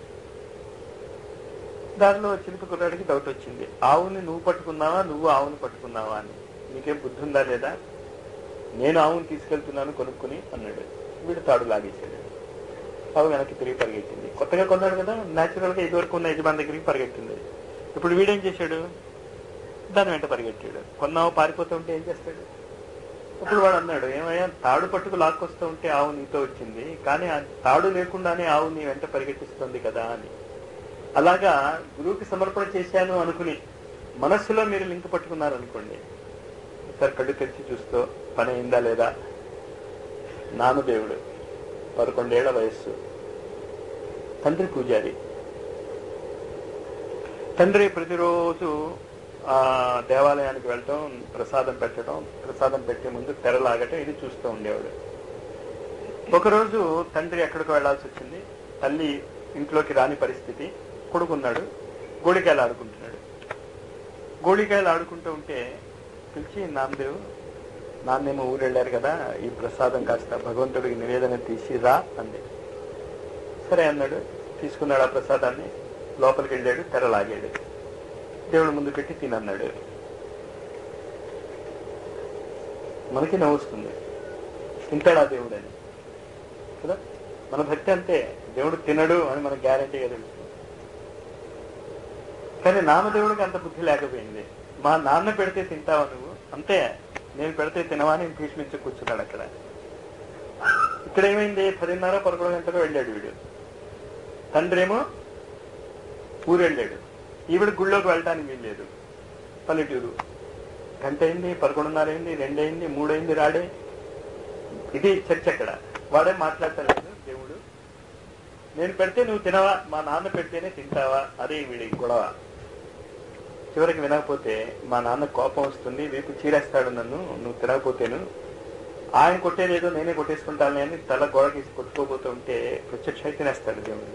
దానిలో చిలుక కుర్రాడికి డౌట్ వచ్చింది ఆవుని నువ్వు పట్టుకున్నావా నువ్వు ఆవును పట్టుకున్నావా అని నీకేం బుద్ధి ఉందా లేదా నేను ఆవును తీసుకెళ్తున్నాను కొనుక్కుని అన్నాడు వీడు తాడు లాగేశాడు ఆవు వెనక్కి తిరిగి పరిగెట్టింది కొత్తగా కొన్నాడు కదా న్యాచురల్ గా ఇదివరకు ఉన్న యజమాని దగ్గరికి పరిగెట్టింది ఇప్పుడు వీడేం చేశాడు దాని వెంట పరిగెట్టాడు కొన్నావు పారిపోతూ ఉంటే ఏం చేస్తాడు అప్పుడు వాడు అన్నాడు ఏమయ్యా తాడు పట్టుకు లాక్కొస్తూ ఉంటే ఆవు నీతో వచ్చింది కానీ ఆ తాడు లేకుండానే ఆవు నీ వెంట పరిగెట్టిస్తుంది కదా అని అలాగా గురువుకి సమర్పణ చేశాను అనుకుని మనస్సులో మీరు లింక్ పట్టుకున్నారు అనుకోండి సార్ కళ్ళు తెరిచి చూస్తూ పని అయిందా లేదా నాన్నదేవుడు పదకొండేళ్ల వయస్సు తండ్రి పూజారి తండ్రి ప్రతిరోజు ఆ దేవాలయానికి వెళ్ళటం ప్రసాదం పెట్టడం ప్రసాదం పెట్టే ముందు తెరలాగటం ఇది చూస్తూ ఉండేవాడు ఒకరోజు తండ్రి ఎక్కడికి వెళ్లాల్సి వచ్చింది తల్లి ఇంట్లోకి రాని పరిస్థితి కొడుకున్నాడు గోళికాయలు ఆడుకుంటున్నాడు గోళికాయలు ఆడుకుంటూ ఉంటే పిలిచి నామదేవ్ నాన్నేమో ఊరు వెళ్ళారు కదా ఈ ప్రసాదం కాస్త భగవంతుడికి నివేదన తీసి రా అంది సరే అన్నాడు తీసుకున్నాడు ఆ ప్రసాదాన్ని లోపలికి వెళ్ళాడు తెర లాగాడు దేవుడు ముందు పెట్టి తినన్నాడు మనకి నవ్వుస్తుంది తింటాడా దేవుడు అని కదా మన భక్తి అంతే దేవుడు తినడు అని మనకు గ్యారంటీగా తెలుసు కానీ నామదేవుడికి అంత బుద్ధి లేకపోయింది మా నాన్న పెడితే తింటావా నువ్వు అంతే నేను పెడితే తినవా అని భీష్మించి కూర్చున్నాడు అక్కడ ఇక్కడ ఏమైంది పదిన్నర పదకొండు గంటలకు వెళ్ళాడు వీడు తండ్రి ఏమో ఊరు వెళ్ళాడు ఈవిడ గుళ్ళోకి వెళ్ళటానికి వీల్లేదు పల్లెటూరు గంట అయింది పదకొండున్నర అయింది రెండు అయింది మూడు అయింది రాడే ఇది చర్చ అక్కడ వాడే మాట్లాడతలేదు దేవుడు నేను పెడితే నువ్వు తినవా మా నాన్న పెడితేనే తింటావా అదే వీడి గొడవ చివరికి వినకపోతే మా నాన్న కోపం వస్తుంది రేపు చీరేస్తాడు నన్ను నువ్వు తినకపోతేను ఆయన కొట్టేదేదో నేనే కొట్టేసుకుంటాను అని తల గోడకి కొట్టుకోబోతూ ఉంటే ప్రత్యక్ష తినేస్తాడు దేవుడు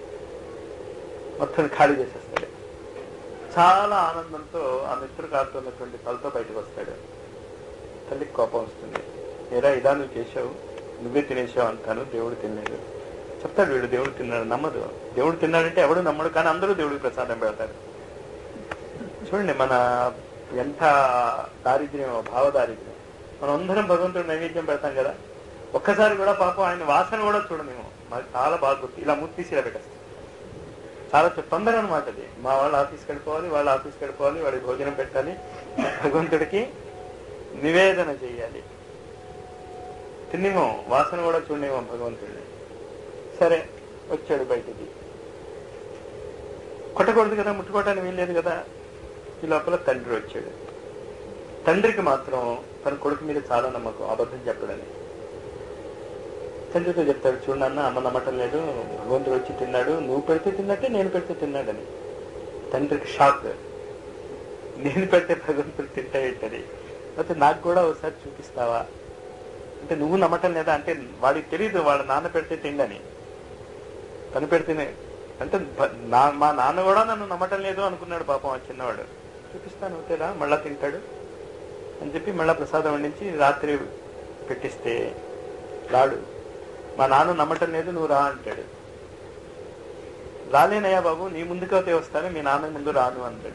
మొత్తం ఖాళీ చేసేస్తాడు చాలా ఆనందంతో ఆ మిత్రుడు కారుతున్నటువంటి తలతో బయటకు వస్తాడు తల్లికి కోపం వస్తుంది ఏరా ఇదా నువ్వు చేసావు నువ్వే తినేసావు అంటాను దేవుడు తినలేదు చెప్తాడు వీడు దేవుడు తిన్నాడు నమ్మదు దేవుడు తిన్నాడంటే ఎవడు నమ్మడు కానీ అందరూ దేవుడికి ప్రసాదం పెడతారు చూడండి మన ఎంత దారిద్ర్యం భావ దారిద్ర్యం మనం అందరం భగవంతుడు నైవేద్యం పెడతాం కదా ఒక్కసారి కూడా పాపం ఆయన వాసన కూడా చూడమేమో మాకు చాలా బాగా గుర్తు ఇలా ముత్తిసి ఇలా పెట్టేస్తాం చాలా చ- తొందర అనమాట అది మా వాళ్ళ ఆఫీస్కి వెళ్ళిపోవాలి వాళ్ళ ఆఫీస్కి వెళ్ళిపోవాలి వాడికి భోజనం పెట్టాలి భగవంతుడికి నివేదన చేయాలి తిన్నేమో వాసన కూడా చూడనేమో భగవంతుడిని సరే వచ్చాడు బయటికి కొట్టకూడదు కదా ముట్టుకోవటానికి వీల్లేదు కదా ఈ లోపల తండ్రి వచ్చాడు తండ్రికి మాత్రం తన కొడుకు మీద చాలా నమ్మకం అబద్ధం చెప్పడని తండ్రితో చెప్తాడు చూడన్న అమ్మ నమ్మటం లేదు భగవంతుడు వచ్చి తిన్నాడు నువ్వు పెడితే తిన్నట్టే నేను పెడితే తిన్నాడని తండ్రికి షాక్ నేను పెడితే భగవంతుడు తింటా ఏంటది అయితే నాకు కూడా ఒకసారి చూపిస్తావా అంటే నువ్వు నమ్మటం లేదా అంటే వాడికి తెలియదు వాళ్ళ నాన్న పెడితే తిండని తను పెడితేనే అంటే భ- నా మా నాన్న కూడా నన్ను నమ్మటం లేదు అనుకున్నాడు పాపం ఆ చిన్నవాడు చూపిస్తాను ఓకేరా మళ్ళా తింటాడు అని చెప్పి మళ్ళా ప్రసాదం వండించి రాత్రి పెట్టిస్తే రాడు మా నాన్న నమ్మటం లేదు నువ్వు రా అంటాడు రాలేనయ్యా బాబు నీ ముందుకు అయితే వస్తాను మీ నాన్న ముందు రాను అంటాడు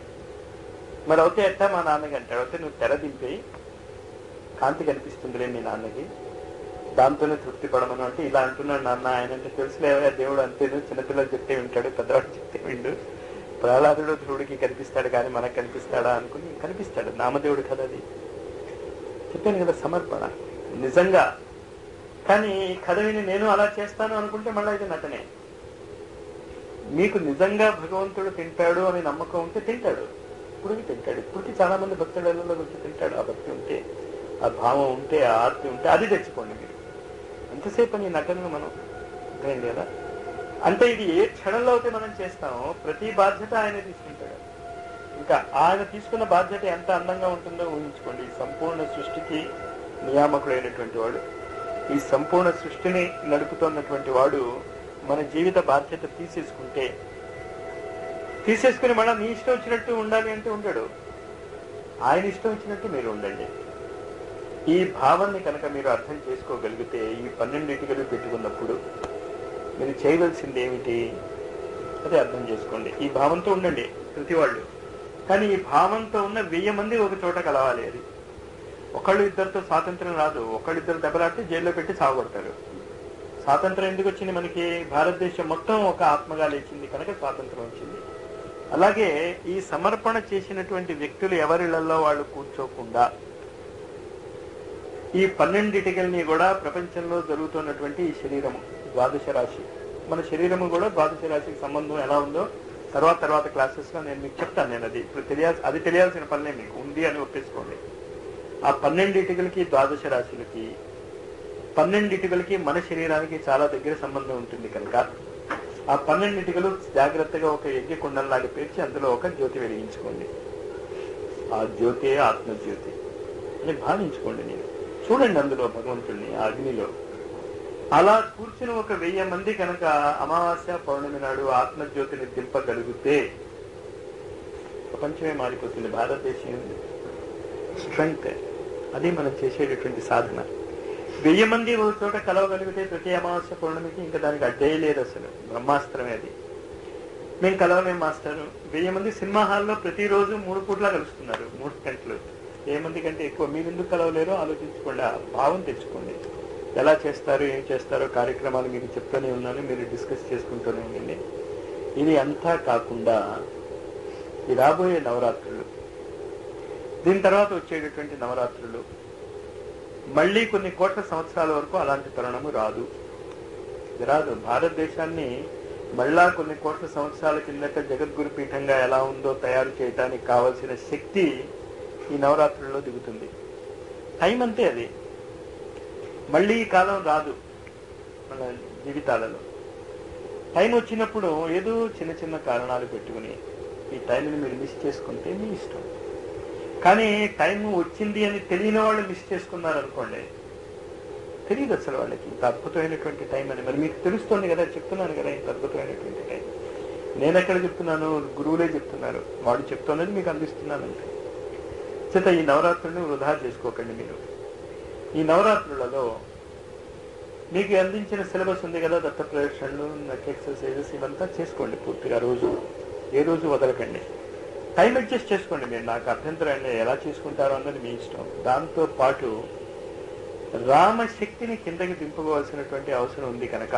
మరి అవుతే ఎట్టా మా నాన్నకి అంటాడు అయితే నువ్వు తెర దింపేయి కాంతి కనిపిస్తుందిలే మీ నాన్నకి దాంతోనే తృప్తి పడమను అంటే ఇలా అంటున్నాడు నాన్న ఆయన అంటే తెలుసులేవా దేవుడు అంతేను చిన్నపిల్లలు చెప్తే వింటాడు పెద్దవాడు చెప్తే విండు ప్రహ్లాదుడు ధ్రువుడికి కనిపిస్తాడు కానీ మనకు కనిపిస్తాడా అనుకుని కనిపిస్తాడు నామదేవుడు కదా అది చెప్పాను కదా సమర్పణ నిజంగా కానీ ఈ కథ విని నేను అలా చేస్తాను అనుకుంటే మళ్ళీ ఇది నటనే మీకు నిజంగా భగవంతుడు తింటాడు అని నమ్మకం ఉంటే తింటాడు ఇప్పటికి తింటాడు ఇప్పటికి చాలా మంది భక్తులలో వచ్చి తింటాడు ఆ భక్తి ఉంటే ఆ భావం ఉంటే ఆ ఆర్తి ఉంటే అది తెచ్చుకోండి మీరు ఎంతసేపు అని నటనను మనం అర్థమైంది కదా అంటే ఇది ఏ క్షణంలో అయితే మనం చేస్తామో ప్రతి బాధ్యత ఆయన తీసుకుంటాడు ఇంకా ఆయన తీసుకున్న బాధ్యత ఎంత అందంగా ఉంటుందో ఊహించుకోండి ఈ సంపూర్ణ సృష్టికి నియామకుడైనటువంటి వాడు ఈ సంపూర్ణ సృష్టిని నడుపుతున్నటువంటి వాడు మన జీవిత బాధ్యత తీసేసుకుంటే తీసేసుకుని మళ్ళీ నీ ఇష్టం వచ్చినట్టు ఉండాలి అంటే ఉండడు ఆయన ఇష్టం వచ్చినట్టు మీరు ఉండండి ఈ భావాన్ని కనుక మీరు అర్థం చేసుకోగలిగితే ఈ పన్నెండు ఇటుకలు పెట్టుకున్నప్పుడు మీరు చేయవలసింది ఏమిటి అదే అర్థం చేసుకోండి ఈ భావంతో ఉండండి ప్రతి వాళ్ళు కానీ ఈ భావంతో ఉన్న వెయ్యి మంది ఒక చోట కలవాలి అది ఒకళ్ళు ఇద్దరితో స్వాతంత్రం రాదు ఒకళ్ళు ఇద్దరు దెబ్బలాడితే జైల్లో పెట్టి సాగొడతారు స్వాతంత్రం ఎందుకు వచ్చింది మనకి భారతదేశం మొత్తం ఒక ఆత్మగా లేచింది కనుక స్వాతంత్రం వచ్చింది అలాగే ఈ సమర్పణ చేసినటువంటి వ్యక్తులు ఎవరిళ్లలో వాళ్ళు కూర్చోకుండా ఈ పన్నెండిటికల్ని కూడా ప్రపంచంలో జరుగుతున్నటువంటి ఈ శరీరము ద్వాదశ రాశి మన శరీరము కూడా ద్వాదశ రాశికి సంబంధం ఎలా ఉందో తర్వాత తర్వాత క్లాసెస్ లో నేను మీకు చెప్తాను నేను అది ఇప్పుడు తెలియాల్సి అది తెలియాల్సిన పనిలే మీకు ఉంది అని ఒప్పేసుకోండి ఆ పన్నెండిటికలకి ద్వాదశ రాశులకి పన్నెండిటికలకి మన శరీరానికి చాలా దగ్గర సంబంధం ఉంటుంది కనుక ఆ పన్నెండింటికలు జాగ్రత్తగా ఒక యజ్ఞ కుండంలాగా పేర్చి అందులో ఒక జ్యోతి వెలిగించుకోండి ఆ జ్యోతే ఆత్మజ్యోతి అని భావించుకోండి నేను చూడండి అందులో భగవంతుడిని ఆ అగ్నిలో అలా కూర్చుని ఒక వెయ్యి మంది కనుక అమావాస్య పౌర్ణమి నాడు ఆత్మజ్యోతిని దింపగలిగితే ప్రపంచమే మారిపోతుంది భారతదేశం స్ట్రెంగ్త్ అది మనం చేసేటటువంటి సాధన వెయ్యి మంది ఒక చోట కలవగలిగితే ప్రతి అమావాస్య పౌర్ణమికి ఇంకా దానికి అడ్డే లేదు అసలు బ్రహ్మాస్త్రమే అది మేము కలవలేం మాస్టర్ వెయ్యి మంది సినిమా హాల్లో ప్రతిరోజు మూడు పూట్ల కలుస్తున్నారు మూడు గంటలు ఏ మంది కంటే ఎక్కువ మీరు ఎందుకు కలవలేరో ఆలోచించుకోండి ఆ భావం తెచ్చుకోండి ఎలా చేస్తారు ఏం చేస్తారో కార్యక్రమాలు మీకు చెప్తూనే ఉన్నాను మీరు డిస్కస్ చేసుకుంటూనే ఉండండి ఇది అంతా కాకుండా ఈ రాబోయే నవరాత్రులు దీని తర్వాత వచ్చేటటువంటి నవరాత్రులు మళ్ళీ కొన్ని కోట్ల సంవత్సరాల వరకు అలాంటి తరుణము రాదు ఇది రాదు భారతదేశాన్ని మళ్ళా కొన్ని కోట్ల సంవత్సరాల కిందట జగద్గురు పీఠంగా ఎలా ఉందో తయారు చేయడానికి కావలసిన శక్తి ఈ నవరాత్రుల్లో దిగుతుంది టైం అంతే అది మళ్ళీ ఈ కాలం రాదు మన జీవితాలలో టైం వచ్చినప్పుడు ఏదో చిన్న చిన్న కారణాలు పెట్టుకుని ఈ టైంని మీరు మిస్ చేసుకుంటే మీ ఇష్టం కానీ టైం వచ్చింది అని తెలియని వాళ్ళు మిస్ చేసుకున్నారు అనుకోండి తెలియదు అసలు వాళ్ళకి ఇంత అద్భుతమైనటువంటి టైం అని మరి మీకు తెలుస్తుంది కదా చెప్తున్నాను కదా ఇంత అద్భుతమైనటువంటి టైం నేను ఎక్కడ చెప్తున్నాను గురువులే చెప్తున్నారు వాడు చెప్తున్నది మీకు అందిస్తున్నాను అంతే చేత ఈ నవరాత్రుల్ని వృధా చేసుకోకండి మీరు ఈ నవరాత్రులలో మీకు అందించిన సిలబస్ ఉంది కదా దత్త ప్రదక్షిణలు నెక్ ఎక్సర్సైజెస్ ఇవంతా చేసుకోండి పూర్తిగా రోజు ఏ రోజు వదలకండి టైం అడ్జస్ట్ చేసుకోండి మీరు నాకు అభ్యంతరం లేదు ఎలా చేసుకుంటారో అన్నది మీ ఇష్టం దాంతో పాటు రామశక్తిని కిందకి దింపుకోవాల్సినటువంటి అవసరం ఉంది కనుక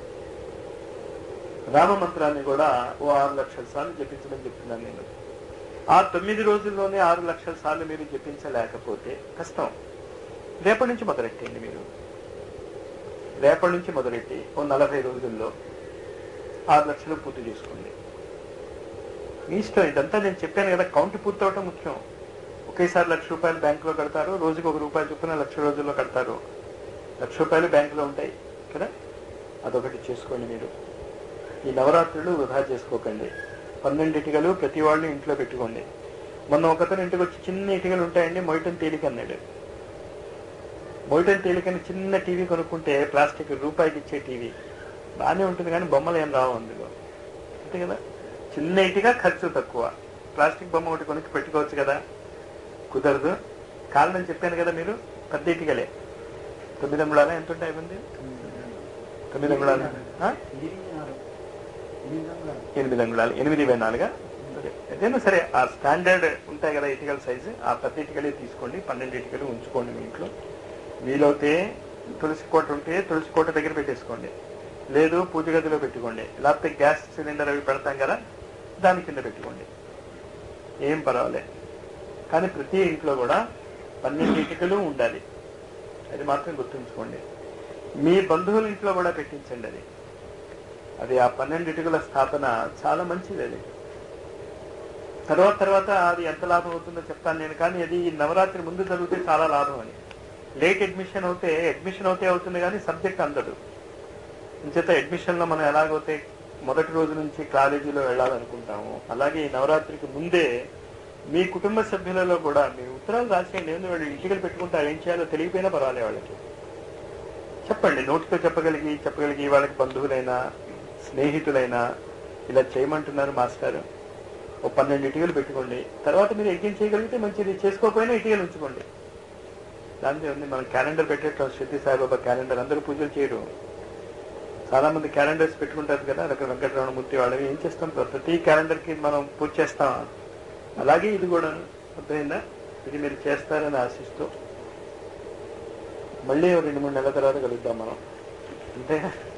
రామ మంత్రాన్ని కూడా ఓ ఆరు లక్షల సార్లు జపించమని చెప్తున్నాను నేను ఆ తొమ్మిది రోజుల్లోనే ఆరు లక్షల సార్లు మీరు జపించలేకపోతే కష్టం రేపటి నుంచి మొదలెట్టండి మీరు రేపటి నుంచి మొదలెట్టి ఓ నలభై రోజుల్లో ఆరు లక్షలు పూర్తి చేసుకోండి మీ ఇష్టం ఇదంతా నేను చెప్పాను కదా కౌంట్ పూర్తవటం ముఖ్యం ఒకేసారి లక్ష రూపాయలు బ్యాంకులో కడతారు రోజుకి ఒక రూపాయి చొప్పున లక్ష రోజుల్లో కడతారు లక్ష రూపాయలు బ్యాంకులో ఉంటాయి కదా అదొకటి చేసుకోండి మీరు ఈ నవరాత్రులు వృధా చేసుకోకండి పన్నెండు ఇటుకలు ప్రతి వాళ్ళు ఇంట్లో పెట్టుకోండి మొన్న ఒకతను ఇంటికి వచ్చి చిన్న ఇటుకలు ఉంటాయండి మొయటం తేలిక అన్నాడు మొయటం తేలికని చిన్న టీవీ కొనుక్కుంటే ప్లాస్టిక్ రూపాయికి ఇచ్చే టీవీ బాగానే ఉంటుంది కానీ బొమ్మలు ఏం రావు అందులో అంతే కదా చిన్న ఇటుక ఖర్చు తక్కువ ప్లాస్టిక్ బొమ్మ ఒకటి కొనుక్కి పెట్టుకోవచ్చు కదా కుదరదు కారణం చెప్పాను కదా మీరు పెద్ద ఇటుకలే తొమ్మిది అంగుళాల ఎంత ఉంటాయి ఇబ్బంది తొమ్మిది అంగుళాలు ఆ? ఎనిమిది అంగుళాలు ఎనిమిది బై నాలుగా ఏదైనా సరే ఆ స్టాండర్డ్ ఉంటాయి కదా ఇటుకల సైజు ఆ పెద్ద ఇటుకలే తీసుకోండి పన్నెండు ఇటుకలు ఉంచుకోండి మీ ఇంట్లో వీలైతే తులసి కోట ఉంటే తులసి కోట దగ్గర పెట్టేసుకోండి లేదు పూజ గదిలో పెట్టుకోండి లేకపోతే గ్యాస్ సిలిండర్ అవి పెడతాం కదా దాని కింద పెట్టుకోండి ఏం పర్వాలే కానీ ప్రతి ఇంట్లో కూడా పన్నెండు ఇటుకలు ఉండాలి అది మాత్రం గుర్తుంచుకోండి మీ బంధువుల ఇంట్లో కూడా పెట్టించండి అది అది ఆ పన్నెండు ఇటుకల స్థాపన చాలా మంచిది అది తర్వాత తర్వాత అది ఎంత లాభం అవుతుందో చెప్తాను నేను కానీ అది ఈ నవరాత్రి ముందు జరిగితే చాలా లాభం అని లేట్ అడ్మిషన్ అవుతే అడ్మిషన్ అవుతే అవుతుంది కానీ సబ్జెక్ట్ అందదు చేత అడ్మిషన్ లో మనం ఎలాగైతే మొదటి రోజు నుంచి కాలేజీలో వెళ్ళాలనుకుంటాము అలాగే ఈ నవరాత్రికి ముందే మీ కుటుంబ సభ్యులలో కూడా మీ ఉత్తరాలు రాసేయండి ఏంది వాళ్ళు ఇంటికి పెట్టుకుంటారు ఏం చేయాలో తెలియపోయినా పర్వాలే వాళ్ళకి చెప్పండి నోటితో చెప్పగలిగి చెప్పగలిగి వాళ్ళకి బంధువులైనా స్నేహితులైనా ఇలా చేయమంటున్నారు మాస్టర్ ఓ పన్నెండు ఇటుకలు పెట్టుకోండి తర్వాత మీరు యజ్ఞం చేయగలిగితే మంచిది చేసుకోకపోయినా ఇటుకలు ఉంచుకోండి దాంతో ఉంది మనం క్యాలెండర్ పెట్టేటం శృతి సాయిబాబా క్యాలెండర్ అందరూ పూజలు చేయరు చాలా మంది క్యాలెండర్స్ పెట్టుకుంటారు కదా అక్కడ వెంకటరమణమూర్తి వాళ్ళవి ఏం చేస్తాం ప్రతి క్యాలెండర్ కి మనం పూజ చేస్తాం అలాగే ఇది కూడా అర్థమైందా ఇది మీరు చేస్తారని ఆశిస్తూ మళ్ళీ ఓ రెండు మూడు నెలల తర్వాత కలుద్దాం మనం అంతే